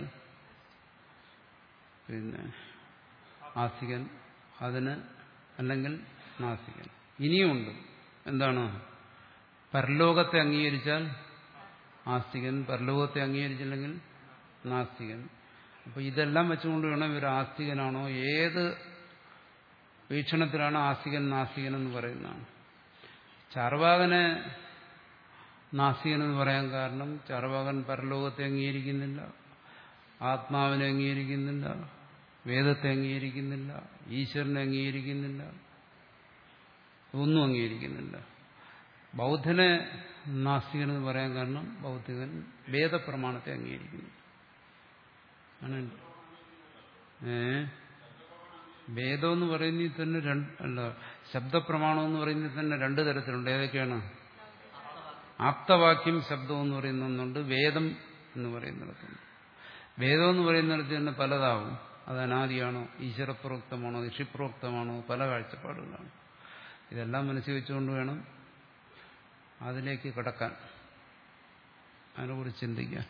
A: പിന്നെ ആസ്തികൻ അതിന് അല്ലെങ്കിൽ നാസ്തികൻ ഇനിയുമുണ്ട് എന്താണ് പരലോകത്തെ അംഗീകരിച്ചാൽ ആസ്തികൻ പരലോകത്തെ അംഗീകരിച്ചില്ലെങ്കിൽ നാസ്തികൻ അപ്പൊ ഇതെല്ലാം വെച്ചുകൊണ്ട് വേണം ഇവർ ആസ്തികനാണോ ഏത് വീക്ഷണത്തിലാണ് ആസ്തികൻ നാസ്തികൻ എന്ന് പറയുന്നതാണ് ചാർവാകനെ നാസ്തികൻ എന്ന് പറയാൻ കാരണം ചാർവാകൻ പരലോകത്തെ അംഗീകരിക്കുന്നില്ല ആത്മാവിനെ അംഗീകരിക്കുന്നില്ല വേദത്തെ അംഗീകരിക്കുന്നില്ല ഈശ്വരനെ അംഗീകരിക്കുന്നില്ല ഒന്നും അംഗീകരിക്കുന്നില്ല ബൗദ്ധനെ നാസ്തികൻ എന്ന് പറയാൻ കാരണം ബൗദ്ധികൻ വേദപ്രമാണത്തെ അംഗീകരിക്കുന്നു ആണ് ഏ വേദം എന്ന് പറയുന്നതിൽ തന്നെ രണ്ട് അല്ല ശബ്ദപ്രമാണം എന്ന് പറയുന്നതിൽ തന്നെ രണ്ട് തരത്തിലുണ്ട് ഏതൊക്കെയാണ് ആപ്തവാക്യം ശബ്ദം എന്ന് പറയുന്ന ഒന്നുണ്ട് വേദം എന്ന് പറയുന്നിടത്തുണ്ട് വേദം എന്ന് പറയുന്നിടത്ത് തന്നെ പലതാവും അത് അനാദിയാണോ ഈശ്വരപ്രോക്തമാണോ ഋഷിപ്രോക്തമാണോ പല കാഴ്ചപ്പാടുകളാണ് ഇതെല്ലാം മനസ്സിൽ വെച്ചുകൊണ്ട് വേണം അതിലേക്ക് കടക്കാൻ അതിനെക്കുറിച്ച് ചിന്തിക്കാൻ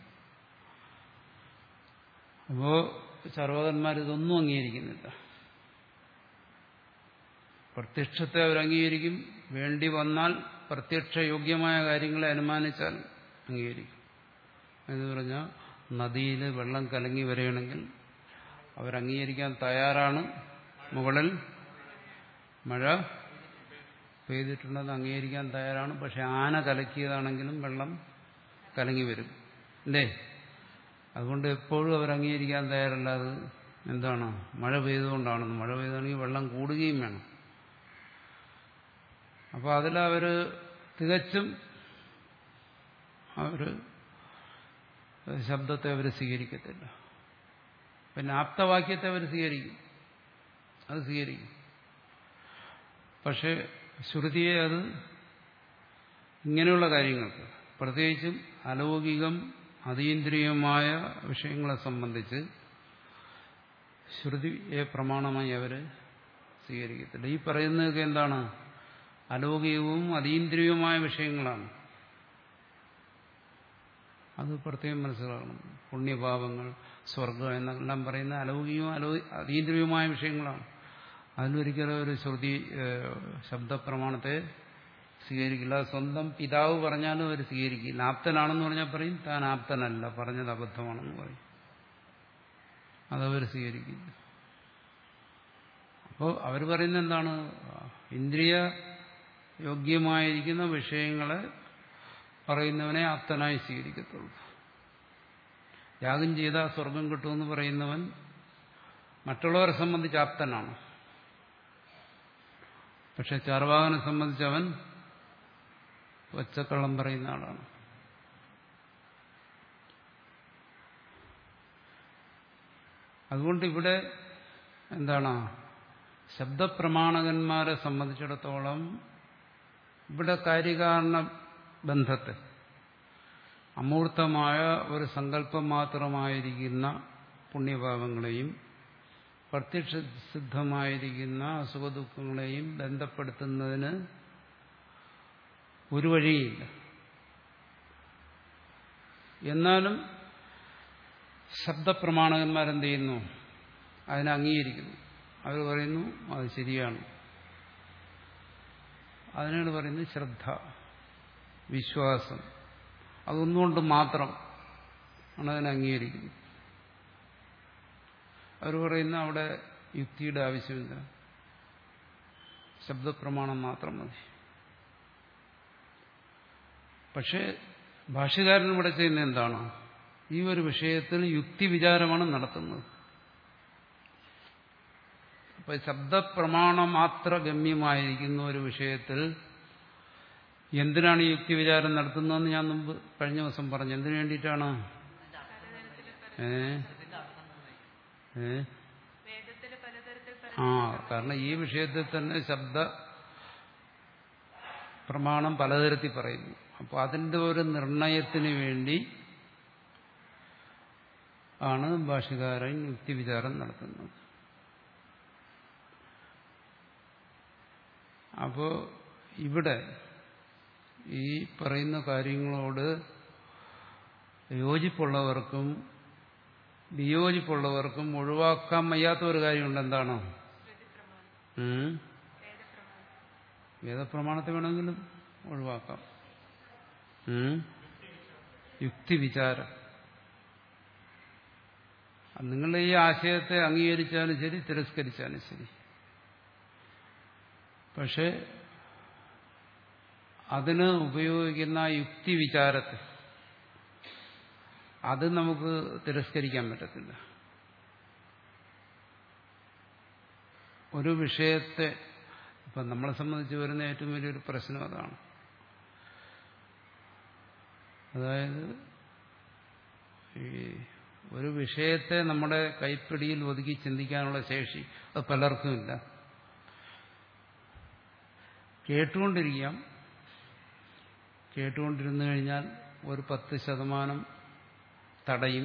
A: അപ്പോ സർവകന്മാരിതൊന്നും അംഗീകരിക്കുന്നില്ല പ്രത്യക്ഷത്തെ അവർ അംഗീകരിക്കും വേണ്ടി വന്നാൽ പ്രത്യക്ഷയോഗ്യമായ കാര്യങ്ങളെ അനുമാനിച്ചാൽ അംഗീകരിക്കും എന്ന് പറഞ്ഞാൽ നദിയിൽ വെള്ളം കലങ്ങി വരികയാണെങ്കിൽ അവരംഗീകരിക്കാൻ തയ്യാറാണ് മുകളിൽ മഴ പെയ്തിട്ടുണ്ടെന്ന് അംഗീകരിക്കാൻ തയ്യാറാണ് പക്ഷെ ആന കലക്കിയതാണെങ്കിലും വെള്ളം കലങ്ങി വരും അല്ലേ അതുകൊണ്ട് എപ്പോഴും അവർ അംഗീകരിക്കാൻ തയ്യാറല്ല അത് എന്താണ് മഴ പെയ്തുകൊണ്ടാണെന്ന് മഴ പെയ്താണെങ്കിൽ വെള്ളം കൂടുകയും വേണം അപ്പോൾ അതിലവർ തികച്ചും അവർ ശബ്ദത്തെ അവർ സ്വീകരിക്കത്തില്ല പിന്നെ ആപ്തവാക്യത്തെ അവർ സ്വീകരിക്കും അത് സ്വീകരിക്കും പക്ഷെ ശ്രുതിയെ അത് ഇങ്ങനെയുള്ള കാര്യങ്ങൾക്ക് പ്രത്യേകിച്ചും അലൗകികം അതീന്ദ്രിയമായ വിഷയങ്ങളെ സംബന്ധിച്ച് ശ്രുതിയെ പ്രമാണമായി അവർ സ്വീകരിക്കത്തില്ല ഈ പറയുന്നതൊക്കെ എന്താണ് അലൗകികവും അതീന്ദ്രിയവുമായ വിഷയങ്ങളാണ് അത് പ്രത്യേകം മനസ്സിലാക്കണം പുണ്യപാപങ്ങൾ സ്വർഗം എന്നെല്ലാം പറയുന്ന അലൗകികവും അലൗ അതീന്ദ്രിയവുമായ വിഷയങ്ങളാണ് അതിലൊരിക്കലും ഒരു ശ്രുതി ശബ്ദപ്രമാണത്തെ സ്വീകരിക്കില്ല സ്വന്തം പിതാവ് പറഞ്ഞാലും അവർ സ്വീകരിക്കില്ല ആപ്തനാണെന്ന് പറഞ്ഞാൽ പറയും താൻ ആപ്തനല്ല പറഞ്ഞത് അബദ്ധമാണെന്ന് പറയും അതവർ സ്വീകരിക്കില്ല അപ്പോൾ അവർ പറയുന്നത് എന്താണ് ഇന്ദ്രിയ യോഗ്യമായിരിക്കുന്ന വിഷയങ്ങളെ പറയുന്നവനെ ആപ്തനായി സ്വീകരിക്കത്തുള്ളൂ യാഗം ചെയ്താൽ സ്വർഗം കിട്ടുമെന്ന് പറയുന്നവൻ മറ്റുള്ളവരെ സംബന്ധിച്ച് ആപ്തനാണ് പക്ഷെ ചാർവാകനെ സംബന്ധിച്ച് അവൻ ഒച്ചക്കള്ളം പറയുന്ന ആളാണ് അതുകൊണ്ട് ഇവിടെ എന്താണ് ശബ്ദപ്രമാണകന്മാരെ സംബന്ധിച്ചിടത്തോളം ഇവിടെ കാര്യകാരണ ബന്ധത്തെ അമൂർത്തമായ ഒരു സങ്കല്പം മാത്രമായിരിക്കുന്ന പുണ്യഭാവങ്ങളെയും പ്രത്യക്ഷസിദ്ധമായിരിക്കുന്ന അസുഖദുഃഖങ്ങളെയും ബന്ധപ്പെടുത്തുന്നതിന് ഒരു വഴിയില്ല എന്നാലും ശബ്ദപ്രമാണകന്മാരെന്ത് ചെയ്യുന്നു അതിനെ അംഗീകരിക്കുന്നു അവർ പറയുന്നു അത് ശരിയാണ് അതിനാണ് പറയുന്നത് ശ്രദ്ധ വിശ്വാസം അതൊന്നുകൊണ്ട് മാത്രം ആണ് അതിനെ അംഗീകരിക്കുന്നത് അവർ പറയുന്ന അവിടെ യുക്തിയുടെ ആവശ്യമില്ല ശബ്ദപ്രമാണം മാത്രം മതി പക്ഷേ ഭാഷ്യകാരൻ ഇവിടെ ചെയ്യുന്ന എന്താണ് ഈ ഒരു വിഷയത്തിൽ യുക്തി വിചാരമാണ് നടത്തുന്നത് അപ്പൊ ശബ്ദപ്രമാണം മാത്ര ഗമ്യമായിരിക്കുന്ന ഒരു വിഷയത്തിൽ എന്തിനാണ് ഈ യുക്തി വിചാരം നടത്തുന്നതെന്ന് ഞാൻ മുമ്പ് കഴിഞ്ഞ ദിവസം പറഞ്ഞു എന്തിനു വേണ്ടിയിട്ടാണ് ഏ ഏ
C: വേദത്തിൽ പലതരത്തിൽ
A: ആ കാരണം ഈ വിഷയത്തിൽ തന്നെ ശബ്ദ പ്രമാണം പലതരത്തിൽ പറയുന്നു അപ്പോൾ അതിന്റെ ഒരു നിർണയത്തിന് വേണ്ടി ആണ് ഭാഷകാരൻ യുക്തിവിചാരം നടത്തുന്നത് അപ്പോൾ ഇവിടെ ഈ പറയുന്ന കാര്യങ്ങളോട് യോജിപ്പുള്ളവർക്കും വിയോജിപ്പുള്ളവർക്കും ഒഴിവാക്കാൻ വയ്യാത്ത ഒരു കാര്യമുണ്ട് എന്താണോ ഉം? വേദപ്രമാണത്തെ വേണമെങ്കിലും ഒഴിവാക്കാം ഉം? യുക്തിവിചാരം നിങ്ങൾ ഈ ആശയത്തെ അംഗീകരിച്ചാലും ശരി തിരസ്കരിച്ചാലും ശരി പക്ഷെ അതിന് ഉപയോഗിക്കുന്ന ആ യുക്തി വിചാരത്തെ അത് നമുക്ക് തിരസ്കരിക്കാൻ പറ്റത്തില്ല ഒരു വിഷയത്തെ ഇപ്പം നമ്മളെ സംബന്ധിച്ച് വരുന്ന ഏറ്റവും വലിയൊരു പ്രശ്നം അതാണ് അതായത് ഈ ഒരു വിഷയത്തെ നമ്മുടെ കൈപ്പിടിയിൽ ഒതുക്കി ചിന്തിക്കാനുള്ള ശേഷി അത് പലർക്കും ഇല്ല കേട്ടുകൊണ്ടിരിക്കാം കേട്ടുകൊണ്ടിരുന്നു കഴിഞ്ഞാൽ ഒരു പത്ത് ശതമാനം തടയും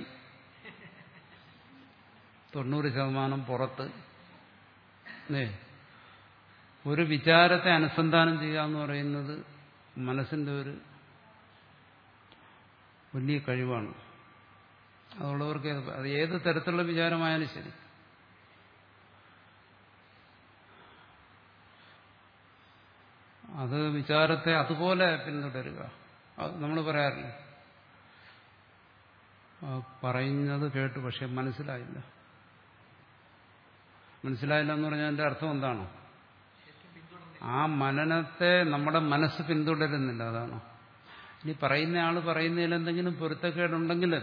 A: തൊണ്ണൂറ് ശതമാനം പുറത്ത് ഏ ഒരു വിചാരത്തെ അനുസന്ധാനം ചെയ്യുക എന്ന് പറയുന്നത് മനസ്സിന്റെ ഒരു വലിയ കഴിവാണ് അതുള്ളവർക്ക് അത് ഏത് തരത്തിലുള്ള വിചാരമായാലും ശരി അത് വിചാരത്തെ അതുപോലെ പിന്തുടരുക അത് നമ്മൾ പറയാറില്ല ആ, പറയുന്നത് കേട്ടു പക്ഷെ മനസ്സിലായില്ല മനസ്സിലായില്ല എന്ന് പറഞ്ഞാൽ അതിന്റെ അർത്ഥം എന്താണ് ആ മനനത്തെ നമ്മുടെ മനസ്സ് പിന്തുടരുന്നില്ല അതാണ് ഇനി പറയുന്ന ആള് പറയുന്നതിൽ എന്തെങ്കിലും പൊരുത്തക്കേടുണ്ടെങ്കിലും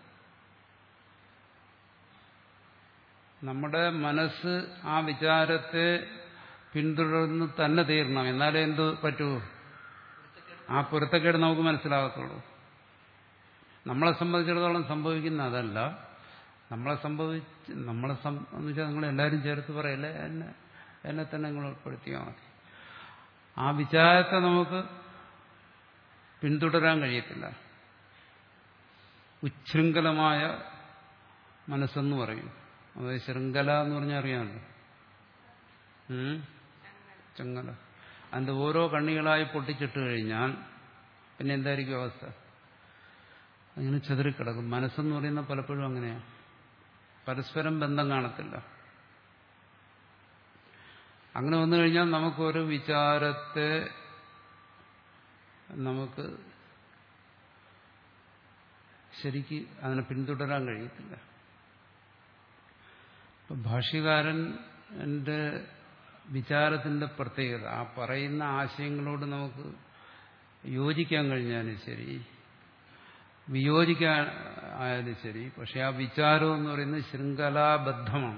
A: നമ്മുടെ മനസ്സ് ആ വിചാരത്തെ പിന്തുടർന്ന് തന്നെ തീരണം എന്നാലേ എന്ത് പറ്റൂ ആ പൊരുത്തക്കേട് നമുക്ക് മനസ്സിലാകത്തുള്ളൂ നമ്മളെ സംബന്ധിച്ചിടത്തോളം സംഭവിക്കുന്ന അതല്ല നമ്മളെ സംഭവിച്ച് നമ്മളെ സംബന്ധിച്ചാൽ നിങ്ങൾ എല്ലാവരും ചേർത്ത് പറയല്ലേ എന്നെ എന്നെ തന്നെ നിങ്ങൾ ഉൾപ്പെടുത്തിയാൽ മതി ആ വിചാരത്തെ നമുക്ക് പിന്തുടരാൻ കഴിയത്തില്ല ഉച്ഛൃംഖലമായ മനസ്സെന്ന് പറയും അത് ശൃംഖല എന്ന് പറഞ്ഞാൽ അറിയാമല്ലോ ഉം? ചങ്ങല അതിന്റെ ഓരോ കണ്ണികളായി പൊട്ടിച്ചിട്ട് കഴിഞ്ഞാൽ പിന്നെ എന്തായിരിക്കും അവസ്ഥ അങ്ങനെ ചെതറിക്കിടക്കും മനസ്സെന്ന് പറയുന്ന പലപ്പോഴും അങ്ങനെയാണ് പരസ്പരം ബന്ധം കാണത്തില്ല അങ്ങനെ വന്നു കഴിഞ്ഞാൽ നമുക്കൊരു വിചാരത്തെ നമുക്ക് ശരിക്ക് അതിനെ പിന്തുടരാൻ കഴിയത്തില്ല ഇപ്പൊ ഭാഷ്യകാരൻ എൻ്റെ വിചാരത്തിന്റെ പ്രത്യേകത ആ പറയുന്ന ആശയങ്ങളോട് നമുക്ക് യോജിക്കാൻ കഴിഞ്ഞാലും ശരി വിയോജിക്കാൻ ആയാലും ശരി പക്ഷെ ആ വിചാരം എന്ന് പറയുന്നത് ശൃംഖലാബദ്ധമാണ്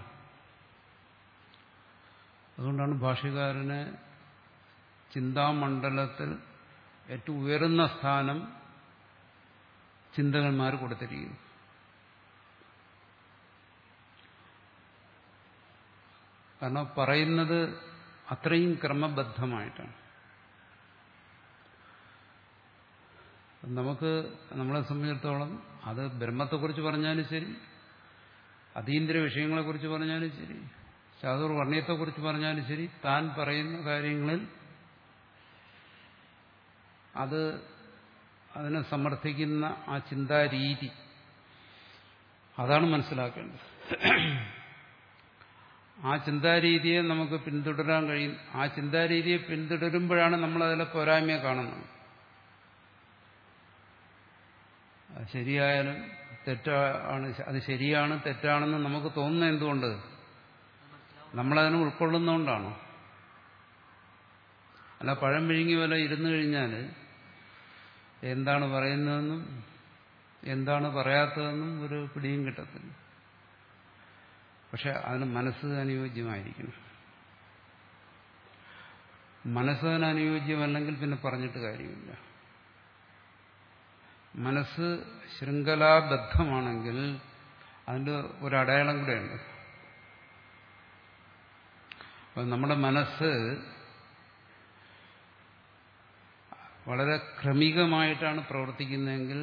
A: അതുകൊണ്ടാണ് ഭാഷ്യകാരന് ചിന്താമണ്ഡലത്തിൽ ഏറ്റവും ഉയർന്ന സ്ഥാനം ചിന്തകന്മാർ കൊടുത്തിരിക്കുന്നു കാരണം പറയുന്നത് അത്രയും ക്രമബദ്ധമായിട്ടാണ് നമുക്ക് നമ്മളെ സംബന്ധിച്ചിടത്തോളം അത് ബ്രഹ്മത്തെക്കുറിച്ച് പറഞ്ഞാലും ശരി അതീന്ദ്ര വിഷയങ്ങളെക്കുറിച്ച് പറഞ്ഞാലും ശരി ചാതുർ വർണ്ണയത്തെക്കുറിച്ച് പറഞ്ഞാലും ശരി താൻ പറയുന്ന കാര്യങ്ങളിൽ അത് അതിനെ സമർത്ഥിക്കുന്ന ആ ചിന്താരീതി അതാണ് മനസ്സിലാക്കേണ്ടത് ആ ചിന്താരീതിയെ നമുക്ക് പിന്തുടരാൻ കഴിയും ആ ചിന്താരീതിയെ പിന്തുടരുമ്പോഴാണ് നമ്മൾ അതിലെ പോരായ്മയെ കാണുന്നത് അത് ശരിയായാലും തെറ്റാണ് അത് ശരിയാണ് തെറ്റാണെന്ന് നമുക്ക് തോന്നുന്നത് എന്തുകൊണ്ട് നമ്മളതിനെ ഉൾക്കൊള്ളുന്നതുകൊണ്ടാണ് അല്ല പഴം വിഴുങ്ങി പോലെ ഇരുന്നു കഴിഞ്ഞാൽ എന്താണ് പറയുന്നതെന്നും എന്താണ് പറയാത്തതെന്നും ഒരു പിടിയും കിട്ടത്തില്ല പക്ഷെ അതിന് മനസ്സ് അനുയോജ്യമായിരിക്കണം മനസ്സ് അതിന് അനുയോജ്യമല്ലെങ്കിൽ പിന്നെ പറഞ്ഞിട്ട് കാര്യമില്ല മനസ്സ് ശൃംഖലാബദ്ധമാണെങ്കിൽ അതിൻ്റെ ഒരു അടയാളം കൂടെയുണ്ട് അപ്പം നമ്മുടെ മനസ്സ് വളരെ ക്രമികമായിട്ടാണ് പ്രവർത്തിക്കുന്നതെങ്കിൽ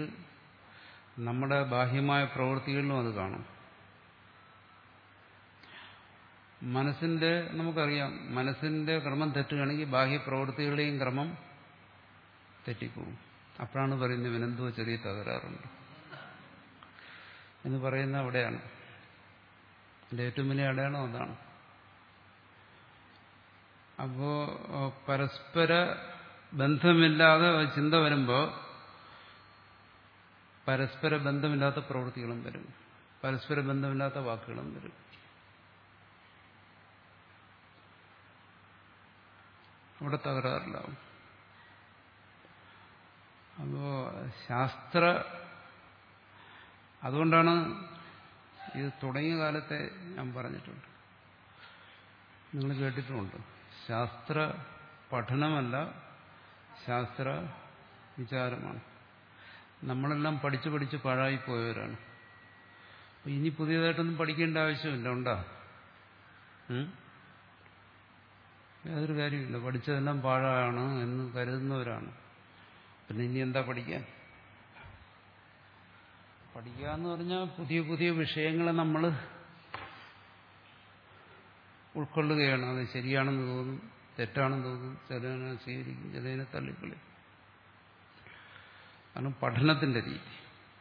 A: നമ്മുടെ ബാഹ്യമായ പ്രവൃത്തികളിലും അത് കാണും മനസ്സിന്റെ നമുക്കറിയാം മനസ്സിന്റെ ക്രമം തെറ്റുകയാണെങ്കിൽ ബാഹ്യ പ്രവൃത്തികളുടെയും ക്രമം തെറ്റിപ്പോവും അപ്പോഴാണ് പറയുന്നത് ഇവനെന്തോ ചെറിയ തകരാറുണ്ട് എന്ന് പറയുന്ന അവിടെയാണ് എൻ്റെ ഏറ്റവും വലിയ അടയാളം അതാണ് അപ്പോ പരസ്പര ബന്ധമില്ലാതെ ഒരു ചിന്ത വരുമ്പോൾ പരസ്പര ബന്ധമില്ലാത്ത പ്രവൃത്തികളും വരും പരസ്പര ബന്ധമില്ലാത്ത വാക്കുകളും വരും അവിടെ തകരാറിലാവും അപ്പോ ശാസ്ത്ര അതുകൊണ്ടാണ് ഇത് തുടങ്ങിയ കാലത്തെ ഞാൻ പറഞ്ഞിട്ടുണ്ട് നിങ്ങൾ കേട്ടിട്ടുമുണ്ട് ശാസ്ത്ര പഠനമല്ല ശാസ്ത്ര വിചാരമാണ് നമ്മളെല്ലാം പഠിച്ചു പഠിച്ച് പാഴായി പോയവരാണ് അപ്പൊ ഇനി പുതിയതായിട്ടൊന്നും പഠിക്കേണ്ട ആവശ്യമില്ല ഉണ്ടാ ഉം? യാതൊരു കാര്യമില്ല പഠിച്ചതെല്ലാം പാഴാണ് എന്ന് കരുതുന്നവരാണ് പിന്നെ ഇനി എന്താ പഠിക്കാൻ പഠിക്കുക എന്ന് പറഞ്ഞാൽ പുതിയ പുതിയ വിഷയങ്ങളെ നമ്മൾ ഉൾക്കൊള്ളുകയാണ് അത് ശരിയാണെന്ന് തോന്നും തെറ്റാണെന്ന് തോന്നും ചിലതിനെ സ്വീകരിക്കും ചിലതിനെ തള്ളിക്കളി കാരണം പഠനത്തിന്റെ രീതി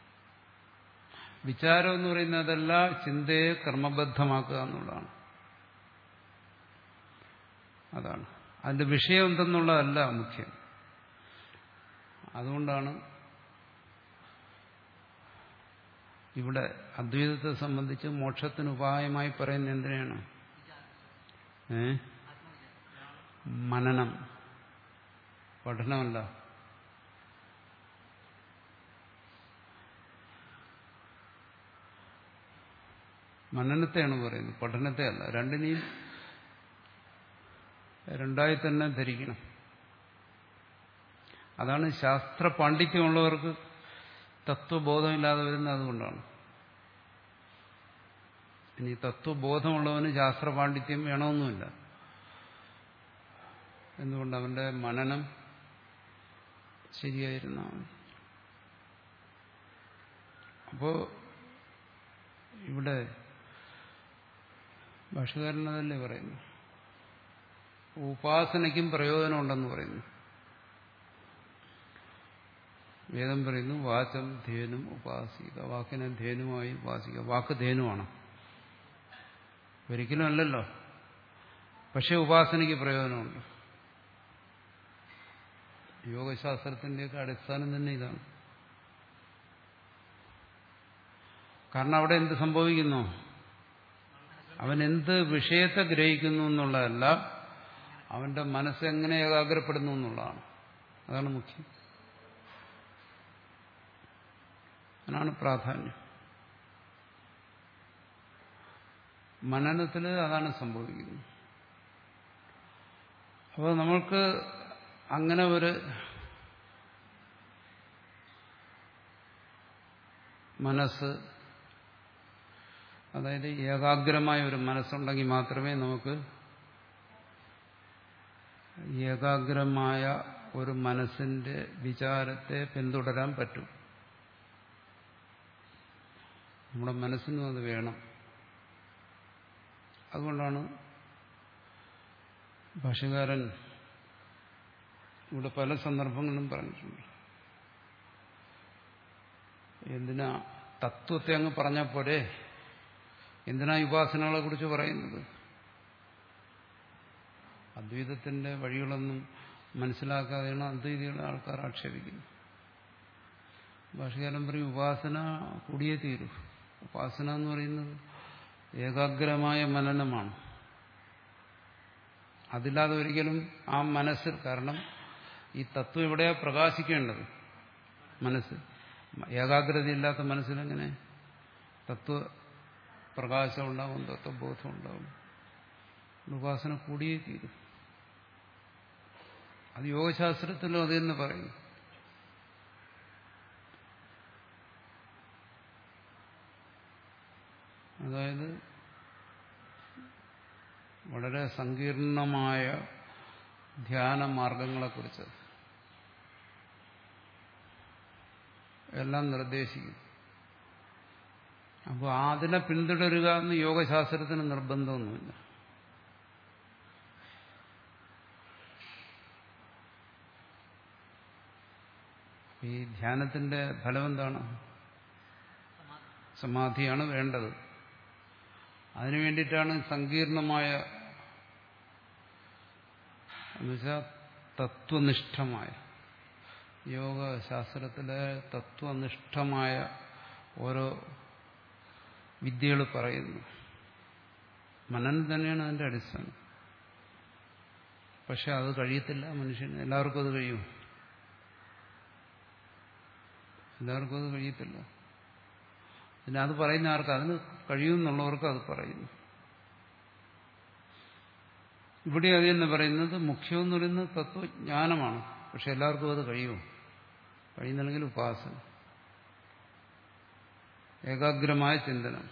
A: വിചാരം എന്ന് പറയുന്നതല്ല ചിന്തയെ ക്രമബദ്ധമാക്കുക എന്നുള്ളതാണ് അതാണ് അതിന്റെ വിഷയം എന്തെന്നുള്ളതല്ല മുഖ്യം അതുകൊണ്ടാണ് ഇവിടെ അദ്വൈതത്തെ സംബന്ധിച്ച് മോക്ഷത്തിന് ഉപായമായി പറയുന്ന എന്തിനാണ് ഏ മനനം പഠനമല്ല മനനത്തെയാണ് പറയുന്നത് പഠനത്തെ അല്ല രണ്ടിനെയും രണ്ടായി തന്നെ ധരിക്കണം അതാണ് ശാസ്ത്ര പാണ്ഡിത്യമുള്ളവർക്ക് തത്വബോധമില്ലാതെ വരുന്നത് അതുകൊണ്ടാണ് ഇനി തത്വബോധമുള്ളവന് ശാസ്ത്ര പാണ്ഡിത്യം വേണമെന്നുമില്ല എന്തുകൊണ്ട് അവന്റെ മനനം ശരിയായിരുന്നാണ് അപ്പോ ഇവിടെ ഭാഷകാരനതല്ലേ പറയുന്നു ഉപാസനയ്ക്കും പ്രയോജനമുണ്ടെന്ന് പറയുന്നു വേദം പറയുന്നു വാചം ധേനും ഉപാസിക്കുക വാക്കിനെ ധേനുമായി ഉപാസിക്കുക വാക്ക് ധേനുവാണ് ഒരിക്കലും അല്ലല്ലോ പക്ഷെ ഉപാസനയ്ക്ക് പ്രയോജനമുണ്ട് യോഗശാസ്ത്രത്തിന്റെയൊക്കെ അടിസ്ഥാനം തന്നെ ഇതാണ് കാരണം അവിടെ എന്ത് സംഭവിക്കുന്നു അവൻ എന്ത് വിഷയത്തെ ഗ്രഹിക്കുന്നു എന്നുള്ളതല്ല അവന്റെ മനസ്സെങ്ങനെ ഏകാഗ്രപ്പെടുന്നു എന്നുള്ളതാണ് അതാണ് മുഖ്യം അതാണ് പ്രാധാന്യം മനനത്തിൽ അതാണ് സംഭവിക്കുന്നത് അപ്പോൾ നമ്മൾക്ക് അങ്ങനെ ഒരു മനസ്സ് അതായത് ഏകാഗ്രമായ ഒരു മനസ്സുണ്ടെങ്കിൽ മാത്രമേ നമുക്ക് ഏകാഗ്രമായ ഒരു മനസ്സിന്റെ വിചാരത്തെ പിന്തുടരാൻ പറ്റൂ നമ്മുടെ മനസ്സിനും അത് വേണം അതുകൊണ്ടാണ് ഭാഷകാരൻ ഇവിടെ പല സന്ദർഭങ്ങളിലും പറഞ്ഞിട്ടുണ്ട് എന്തിനാ തത്വത്തെ അങ്ങ് പറഞ്ഞാൽ പോരെ എന്തിനാ ഉപാസനകളെ കുറിച്ച് പറയുന്നത് അദ്വൈതത്തിന്റെ വഴികളൊന്നും മനസ്സിലാക്കാതെയാണ് അദ്വൈതികളെ ആൾക്കാർ ആക്ഷേപിക്കുന്നത് ഭാഷകാരൻ പറയും ഉപാസന കൂടിയേ തീരൂ ഉപാസന എന്ന് പറയുന്നത് ഏകാഗ്രമായ മനനമാണ് അതില്ലാതെ ഒരിക്കലും ആ മനസ്സിൽ കാരണം ഈ തത്വം എവിടെയാ പ്രകാശിക്കേണ്ടത് മനസ്സ് ഏകാഗ്രതയില്ലാത്ത മനസ്സിലെങ്ങനെ തത്വ പ്രകാശം ഉണ്ടാവും തത്വബോധം ഉണ്ടാവും ഉപാസന കൂടിയേ തീരും അത് യോഗശാസ്ത്രത്തിലും അത് തന്നെ പറയുന്നു അതായത് വളരെ സങ്കീർണമായ ധ്യാന മാർഗങ്ങളെക്കുറിച്ച് എല്ലാം നിർദ്ദേശിക്കും അപ്പോൾ അതിനെ പിന്തുടരുക എന്ന് യോഗശാസ്ത്രത്തിന് നിർബന്ധമൊന്നുമില്ല ഈ ധ്യാനത്തിന്റെ ഫലം എന്താണ്
B: സമാധി
A: സമാധിയാണ് വേണ്ടത് അതിനു വേണ്ടിയിട്ടാണ് സങ്കീർണമായ എന്നുവെച്ചാൽ തത്വനിഷ്ഠമായ യോഗശാസ്ത്രത്തിലെ തത്വനിഷ്ഠമായ ഓരോ വിദ്യകൾ പറയുന്നു മനനം തന്നെയാണ് അതിന്റെ അടിസ്ഥാനം പക്ഷെ അത് കഴിയത്തില്ല മനുഷ്യന് എല്ലാവർക്കും അത് കഴിയും എല്ലാവർക്കും അത് കഴിയത്തില്ല പിന്നെ അത് പറയുന്ന ആർക്ക് അതിന് കഴിയുമെന്നുള്ളവർക്ക് അത് പറയുന്നു ഇവിടെ അത് തന്നെ പറയുന്നത് മുഖ്യമെന്ന് പറയുന്നത് തത്വജ്ഞാനമാണ് പക്ഷെ എല്ലാവർക്കും അത് കഴിയും കഴിയുന്നില്ലെങ്കിൽ ഉപാസന ഏകാഗ്രമായ ചിന്തനം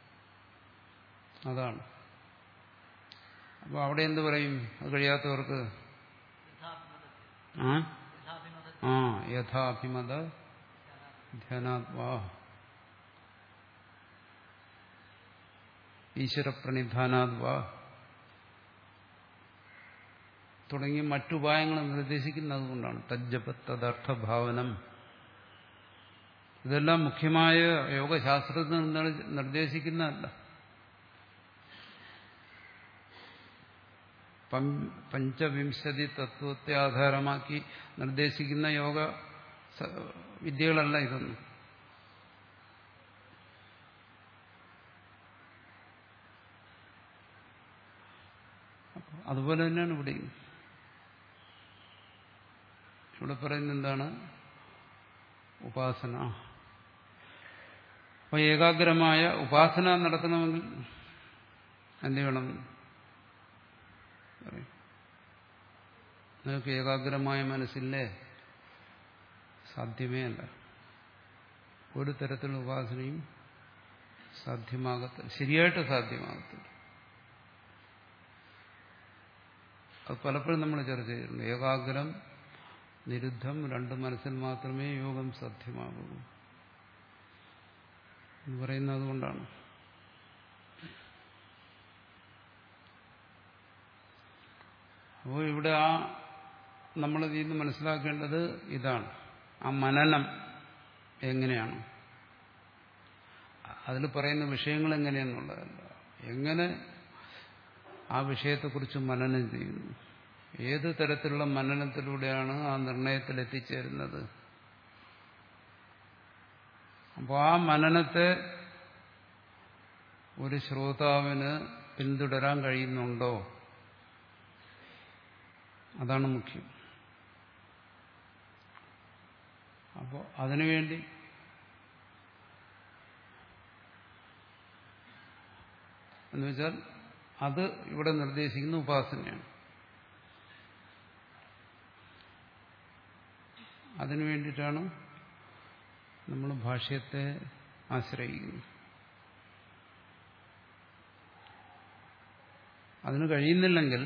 A: അതാണ് അപ്പോൾ അവിടെ എന്ത് പറയും അത് കഴിയാത്തവർക്ക്
B: യഥാഭിമതത്തിൽ
A: ആ
B: യഥാഭിമതത്തിൽ
A: ആ യഥാഭിമത ധ്യാനാത്മാ ഈശ്വരപ്രണിധാനാത്വാ തുടങ്ങിയ മറ്റുപായങ്ങൾ നിർദ്ദേശിക്കുന്നത് കൊണ്ടാണ് തജ്ജപ തദർത്ഥഭാവനം ഇതെല്ലാം മുഖ്യമായ യോഗശാസ്ത്രത്തിൽ നിർ- നിർദ്ദേശിക്കുന്നതല്ല പം- പഞ്ചവിംശതി തത്വത്തെ ആധാരമാക്കി നിർദ്ദേശിക്കുന്ന യോഗ സ- വിദ്യകളല്ല ഇതൊന്നും അപ്പൊ അതുപോലെ തന്നെയാണ് ഇവിടെയും ഇവിടെ പറയുന്നത് എന്താണ് ഉപാസന അപ്പൊ ഏകാഗ്രമായ ഉപാസന നടത്തണമെങ്കിൽ എന്ത് വേണം പറയും. നിങ്ങൾക്ക് ഏകാഗ്രമായ മനസ്സില്ലേ സാധ്യമേ അല്ല ഒരു തരത്തിലുള്ള ഉപാസനയും സാധ്യമാകത്തില്ല ശരിയായിട്ട് സാധ്യമാകത്തില്ല അത് പലപ്പോഴും നമ്മൾ ചർച്ച ചെയ്തിട്ടുണ്ട് ഏകാഗ്രം നിരുദ്ധം രണ്ട് മനസ്സിൽ മാത്രമേ യോഗം സാധ്യമാകൂ എന്ന് പറയുന്നത് അതുകൊണ്ടാണ് അപ്പോൾ ഇവിടെ ആ നമ്മൾ ഇതിൽ നിന്ന് മനസ്സിലാക്കേണ്ടത് ഇതാണ് ആ മനനം എങ്ങനെയാണ് അതിൽ പറയുന്ന വിഷയങ്ങൾ എങ്ങനെയെന്നുള്ളതല്ല എങ്ങനെ ആ വിഷയത്തെക്കുറിച്ച് മനനം ചെയ്യുന്നു ഏത് തരത്തിലുള്ള മനനത്തിലൂടെയാണ് ആ നിർണയത്തിൽ എത്തിച്ചേരുന്നത് അപ്പോൾ ആ മനനത്തെ ഒരു ശ്രോതാവിന് പിന്തുടരാൻ കഴിയുന്നുണ്ടോ അതാണ് മുഖ്യം അപ്പോൾ അതിനുവേണ്ടി എന്നുവെച്ചാൽ അത് ഇവിടെ നിർദ്ദേശിക്കുന്ന ഉപാസനയാണ് അതിനു വേണ്ടിയിട്ടാണ് നമ്മൾ ഭാഷ്യത്തെ ആശ്രയിക്കുന്നത് അതിന് കഴിയുന്നില്ലെങ്കിൽ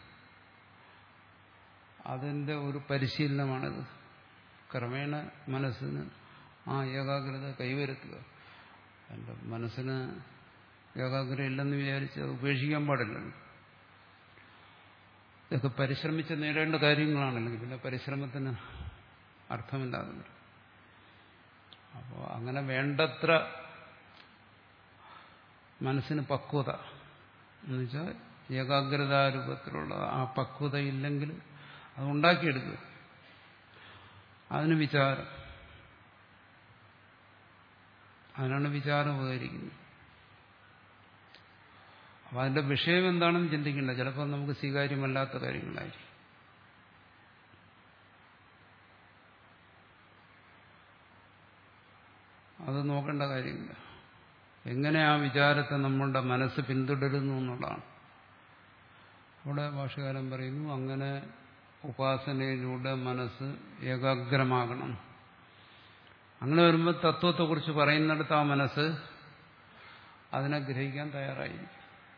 A: അതിൻ്റെ ഒരു പരിശീലനമാണിത് ക്രമേണ മനസ്സിന് ആ ഏകാഗ്രത കൈവരുത്തുക എൻ്റെ മനസ്സിന് ഏകാഗ്രത ഇല്ലെന്ന് വിചാരിച്ച് അത് ഉപേക്ഷിക്കാൻ പാടില്ലല്ലോ ഇതൊക്കെ പരിശ്രമിച്ച് നേടേണ്ട കാര്യങ്ങളാണല്ലോ പിന്നെ പരിശ്രമത്തിന് അർത്ഥമില്ലാതെ വരും അപ്പോൾ അങ്ങനെ വേണ്ടത്ര മനസ്സിന് പക്വത എന്നുവെച്ചാൽ ഏകാഗ്രതാരൂപത്തിലുള്ള ആ പക്വത ഇല്ലെങ്കിൽ അത് ഉണ്ടാക്കിയെടുക്കുക അതിന് വിചാരം അതിനാണ് വിചാരം ഉപകരിക്കുന്നത് അപ്പം അതിന്റെ വിഷയം എന്താണെന്ന് ചിന്തിക്കേണ്ട ചിലപ്പോൾ നമുക്ക് സ്വീകാര്യമല്ലാത്ത കാര്യങ്ങളായിരിക്കും അത് നോക്കേണ്ട കാര്യമില്ല എങ്ങനെ ആ വിചാരത്തെ നമ്മളുടെ മനസ്സ് പിന്തുടരുന്നു എന്നുള്ളതാണ് അവിടെ ഭാഷകാരൻ പറയുന്നു അങ്ങനെ ഉപാസനയിലൂടെ മനസ്സ് ഏകാഗ്രമാകണം അങ്ങനെ വരുമ്പോൾ തത്വത്തെക്കുറിച്ച് പറയുന്നിടത്ത് ആ മനസ്സ് അതിനെ ഗ്രഹിക്കാൻ തയ്യാറായിരിക്കും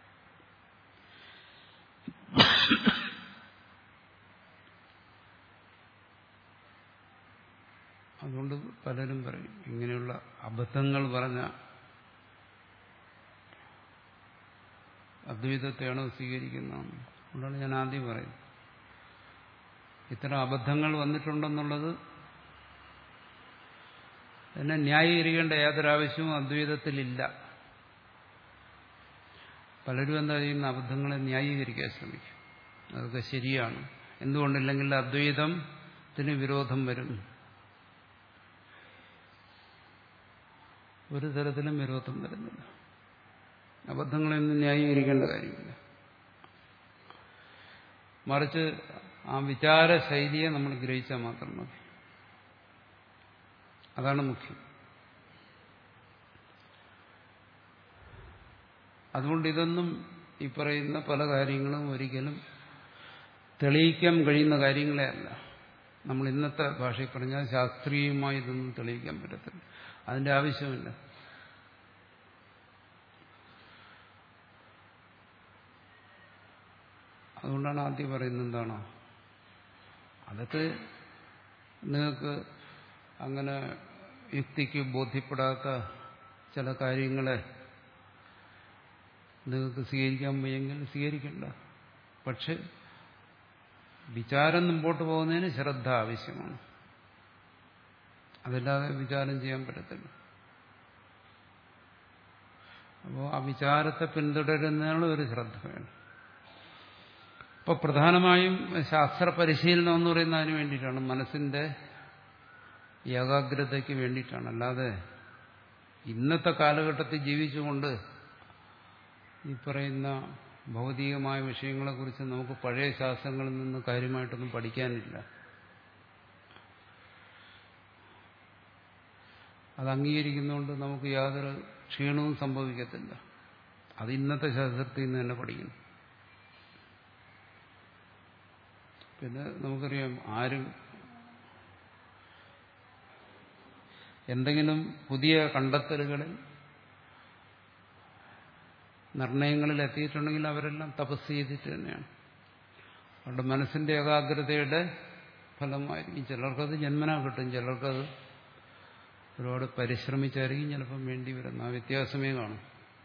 A: അതുകൊണ്ട് പലരും പറയും ഇങ്ങനെയുള്ള അബദ്ധങ്ങൾ പറഞ്ഞ അദ്വൈതത്തെയാണോ സ്വീകരിക്കുന്നതെന്ന് അതുകൊണ്ടാണ് ഞാൻ ആദ്യം പറയുന്നത് ഇത്തരം അബദ്ധങ്ങൾ വന്നിട്ടുണ്ടെന്നുള്ളത് അതിനെ ന്യായീകരിക്കേണ്ട യാതൊരു ആവശ്യവും അദ്വൈതത്തിലില്ല പലരും എന്താ ചെയ്യുന്ന അബദ്ധങ്ങളെ ന്യായീകരിക്കാൻ ശ്രമിക്കും അതൊക്കെ ശരിയാണ് എന്തുകൊണ്ടില്ലെങ്കിൽ അദ്വൈതത്തിന് വിരോധം വരും ഒരു തരത്തിലും വിരോധം വരുന്നില്ല അബദ്ധങ്ങളെയൊന്നും ന്യായീകരിക്കേണ്ട കാര്യമില്ല മറിച്ച് ആ വിചാര ശൈലിയെ നമ്മൾ ഗ്രഹിച്ചാൽ മാത്രം മതി അതാണ് മുഖ്യം അതുകൊണ്ട് ഇതൊന്നും ഈ പറയുന്ന പല കാര്യങ്ങളും ഒരിക്കലും തെളിയിക്കാൻ കഴിയുന്ന കാര്യങ്ങളെ അല്ല നമ്മൾ ഇന്നത്തെ ഭാഷയിൽ പറഞ്ഞാൽ ശാസ്ത്രീയമായി ഇതൊന്നും തെളിയിക്കാൻ പറ്റത്തില്ല അതിന്റെ ആവശ്യമില്ല അതുകൊണ്ടാണ് ആദ്യം പറയുന്നത് എന്താണോ അതൊക്കെ നിങ്ങൾക്ക് അങ്ങനെ യുക്തിക്ക് ബോധ്യപ്പെടാത്ത ചില കാര്യങ്ങളെ നിങ്ങൾക്ക് സ്വീകരിക്കാൻ വയ്യെങ്കിൽ സ്വീകരിക്കണ്ട പക്ഷെ വിചാരം മുമ്പോട്ട് പോകുന്നതിന് ശ്രദ്ധ ആവശ്യമാണ് അതല്ലാതെ വിചാരം ചെയ്യാൻ പറ്റത്തില്ല അപ്പോൾ ആ വിചാരത്തെ പിന്തുടരുന്നതിനുള്ള ഒരു ശ്രദ്ധ വേണം അപ്പോൾ പ്രധാനമായും ശാസ്ത്ര പരിശീലനം എന്ന് പറയുന്നത് അതിന് വേണ്ടിയിട്ടാണ് മനസ്സിന്റെ ഏകാഗ്രതയ്ക്ക് വേണ്ടിയിട്ടാണ് അല്ലാതെ ഇന്നത്തെ കാലഘട്ടത്തിൽ ജീവിച്ചുകൊണ്ട് ഈ പറയുന്ന ഭൗതികമായ വിഷയങ്ങളെക്കുറിച്ച് നമുക്ക് പഴയ ശാസ്ത്രങ്ങളിൽ നിന്ന് കാര്യമായിട്ടൊന്നും പഠിക്കാനില്ല അത് അംഗീകരിക്കുന്നതുകൊണ്ട് നമുക്ക് യാതൊരു ക്ഷീണവും സംഭവിക്കത്തില്ല അത് ഇന്നത്തെ ശാസ്ത്രത്തിൽ നിന്ന് തന്നെ പഠിക്കണം പിന്നെ നമുക്കറിയാം ആരും എന്തെങ്കിലും പുതിയ കണ്ടെത്തലുകളിൽ നിർണയങ്ങളിൽ എത്തിയിട്ടുണ്ടെങ്കിൽ അവരെല്ലാം തപസ് ചെയ്തിട്ട് തന്നെയാണ് അവരുടെ മനസ്സിന്റെ ഏകാഗ്രതയുടെ ഫലമായിരിക്കും ചിലർക്കത് ജന്മനാ കിട്ടും ചിലർക്കത് ഒരുപാട് പരിശ്രമിച്ചായിരിക്കും ചിലപ്പം വേണ്ടി വരുന്ന ആ വ്യത്യാസമേ കാണും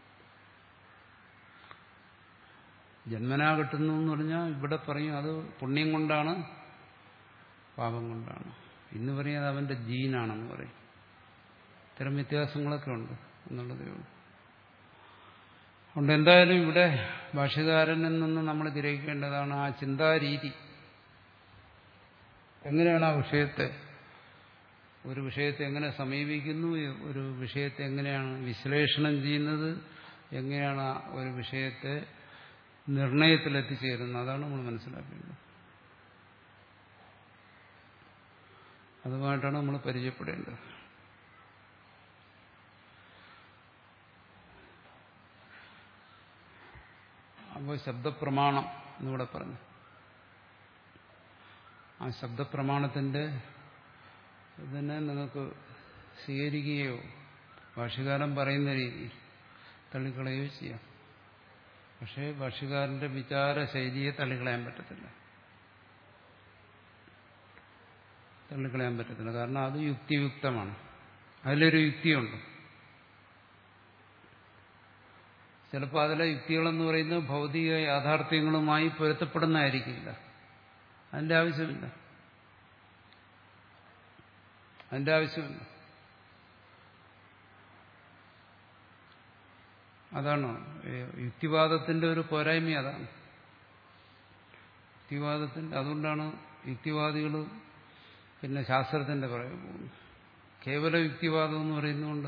A: ജന്മനാ കിട്ടുന്നു എന്ന് പറഞ്ഞാൽ ഇവിടെ പറയും അത് പുണ്യം കൊണ്ടാണ് പാപം കൊണ്ടാണ് ഇന്ന് പറയും അത് അവന്റെ ജീനാണെന്ന് പറയും ഇത്തരം വ്യത്യാസങ്ങളൊക്കെ ഉണ്ട് എന്നുള്ളതേ ഉള്ളൂ അതുകൊണ്ട് എന്തായാലും ഇവിടെ ഭാഷകാരനിൽ നിന്ന് നമ്മൾ ഗ്രഹിക്കേണ്ടതാണ് ആ ചിന്താരീതി എങ്ങനെയാണ് ആ വിഷയത്തെ ഒരു വിഷയത്തെ എങ്ങനെ സമീപിക്കുന്നു ഒരു വിഷയത്തെ എങ്ങനെയാണ് വിശ്ലേഷണം ചെയ്യുന്നത് എങ്ങനെയാണ് ആ ഒരു വിഷയത്തെ നിർണയത്തിലെത്തിച്ചേരുന്നത് അതാണ് നമ്മൾ മനസ്സിലാക്കേണ്ടത് അതുമായിട്ടാണ് നമ്മൾ പരിചയപ്പെടേണ്ടത് അപ്പോൾ ശബ്ദപ്രമാണം എന്നിവിടെ പറഞ്ഞു ആ ശബ്ദപ്രമാണത്തിന്റെ ഇതിനെ നിങ്ങൾക്ക് സ്വീകരിക്കുകയോ ഭാഷകാരൻ പറയുന്ന രീതിയിൽ തള്ളിക്കളയുകയോ ചെയ്യാം പക്ഷേ ഭാഷകാരന്റെ വിചാര ശൈലിയെ തള്ളിക്കളയാൻ പറ്റത്തില്ല തള്ളിക്കളയാൻ പറ്റത്തില്ല കാരണം അത് യുക്തിയുക്തമാണ് അതിലൊരു യുക്തിയുണ്ട് ചിലപ്പോൾ അതിലെ യുക്തികളെന്ന് പറയുന്നത് ഭൗതിക യാഥാർത്ഥ്യങ്ങളുമായി പൊരുത്തപ്പെടുന്നതായിരിക്കില്ല അതിന്റെ ആവശ്യമില്ല അതിന്റെ ആവശ്യമില്ല അതാണ് യുക്തിവാദത്തിന്റെ ഒരു പോരായ്മ അതാണ് യുക്തിവാദത്തിന്റെ അതുകൊണ്ടാണ് യുക്തിവാദികൾ പിന്നെ ശാസ്ത്രത്തിന്റെ പുറകെ പോകുന്നത് കേവല യുക്തിവാദം എന്ന് പറയുന്നതുകൊണ്ട്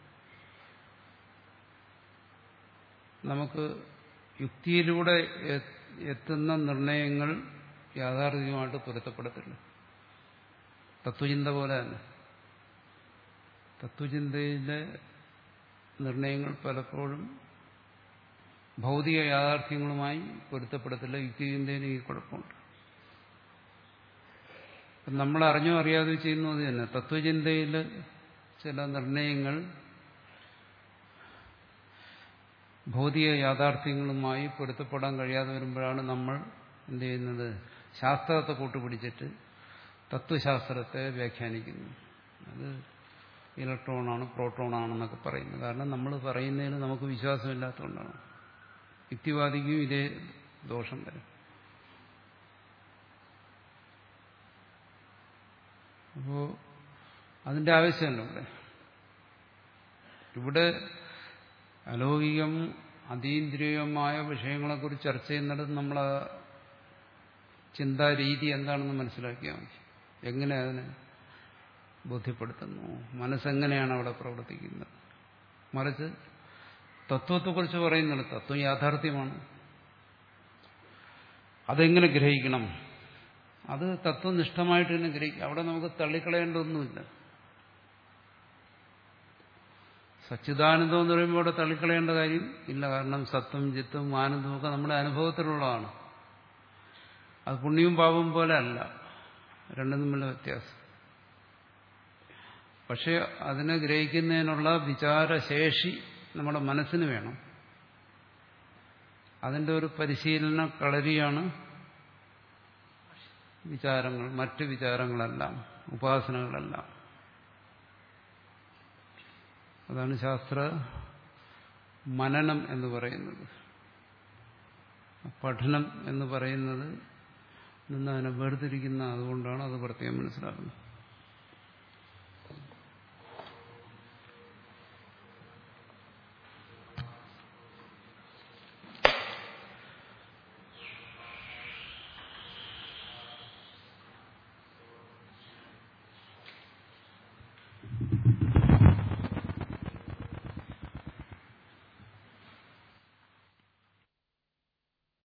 A: നമുക്ക് യുക്തിയിലൂടെ എത്തുന്ന നിർണയങ്ങൾ യാഥാർത്ഥ്യമായിട്ട് പൊരുത്തപ്പെടത്തില്ല തത്വചിന്ത പോലെ തന്നെ തത്വചിന്തയിലെ നിർണയങ്ങൾ പലപ്പോഴും ഭൗതിക യാഥാർത്ഥ്യങ്ങളുമായി പൊരുത്തപ്പെടത്തില്ല യുക്തിചിന്തയിലും ഈ കുഴപ്പമുണ്ട് നമ്മൾ അറിഞ്ഞോ അറിയാതെ ചെയ്യുന്നത് തന്നെ തത്വചിന്തയിൽ ചില നിർണയങ്ങൾ ഭൗതിക യാഥാർത്ഥ്യങ്ങളുമായി പൊരുത്തപ്പെടാൻ കഴിയാതെ വരുമ്പോഴാണ് നമ്മൾ എന്ത് ചെയ്യുന്നത് ശാസ്ത്രത്തെ കൂട്ടുപിടിച്ചിട്ട് തത്വശാസ്ത്രത്തെ വ്യാഖ്യാനിക്കുന്നു അത് ഇലക്ട്രോണാണ് പ്രോട്ടോണാണെന്നൊക്കെ പറയുന്നത് കാരണം നമ്മൾ പറയുന്നതിന് നമുക്ക് വിശ്വാസമില്ലാത്തതുകൊണ്ടാണ് യുക്തിവാദിക്കും ഇതേ ദോഷം വരും അപ്പോൾ അതിന്റെ ആവശ്യമല്ല ഇവിടെ ഇവിടെ അലൗകികം അതീന്ദ്രിയമായ വിഷയങ്ങളെക്കുറിച്ച് ചർച്ച ചെയ്യുന്നിടത്ത് നമ്മൾ ആ ചിന്താരീതി എന്താണെന്ന് മനസ്സിലാക്കിയാൽ മതി എങ്ങനെ അതിനെ ബോധ്യപ്പെടുത്തുന്നു മനസ്സെങ്ങനെയാണ് അവിടെ പ്രവർത്തിക്കുന്നത് മറിച്ച് തത്വത്തെക്കുറിച്ച് പറയുന്നത് തത്വം യാഥാർത്ഥ്യമാണ് അതെങ്ങനെ ഗ്രഹിക്കണം അത് തത്വനിഷ്ഠമായിട്ട് തന്നെ ഗ്രഹിക്കും അവിടെ നമുക്ക് തള്ളിക്കളയേണ്ടതൊന്നുമില്ല സച്ചിദാനന്ദം എന്ന് പറയുമ്പോൾ അവിടെ തള്ളിക്കളയേണ്ട കാര്യം ഇല്ല കാരണം സത്വം ചിത്തവും ആനന്ദവും ഒക്കെ നമ്മുടെ അനുഭവത്തിലുള്ളതാണ് അത് പുണ്യവും പാപവും പോലെ അല്ല രണ്ടും തമ്മിലുള്ള വ്യത്യാസം പക്ഷെ അതിനെ ഗ്രഹിക്കുന്നതിനുള്ള വിചാരശേഷി നമ്മുടെ മനസ്സിന് വേണം അതിന്റെ ഒരു പരിശീലന കളരിയാണ് വിചാരങ്ങൾ മറ്റ് വിചാരങ്ങളെല്ലാം ഉപാസനകളെല്ലാം അതാണ് ശാസ്ത്ര മനനം എന്ന് പറയുന്നത് പഠനം എന്ന് പറയുന്നത് നിന്ന് അതിനെ വേർതിരിക്കുന്ന അതുകൊണ്ടാണ് അത് പ്രത്യേകം മനസ്സിലാക്കുന്നത്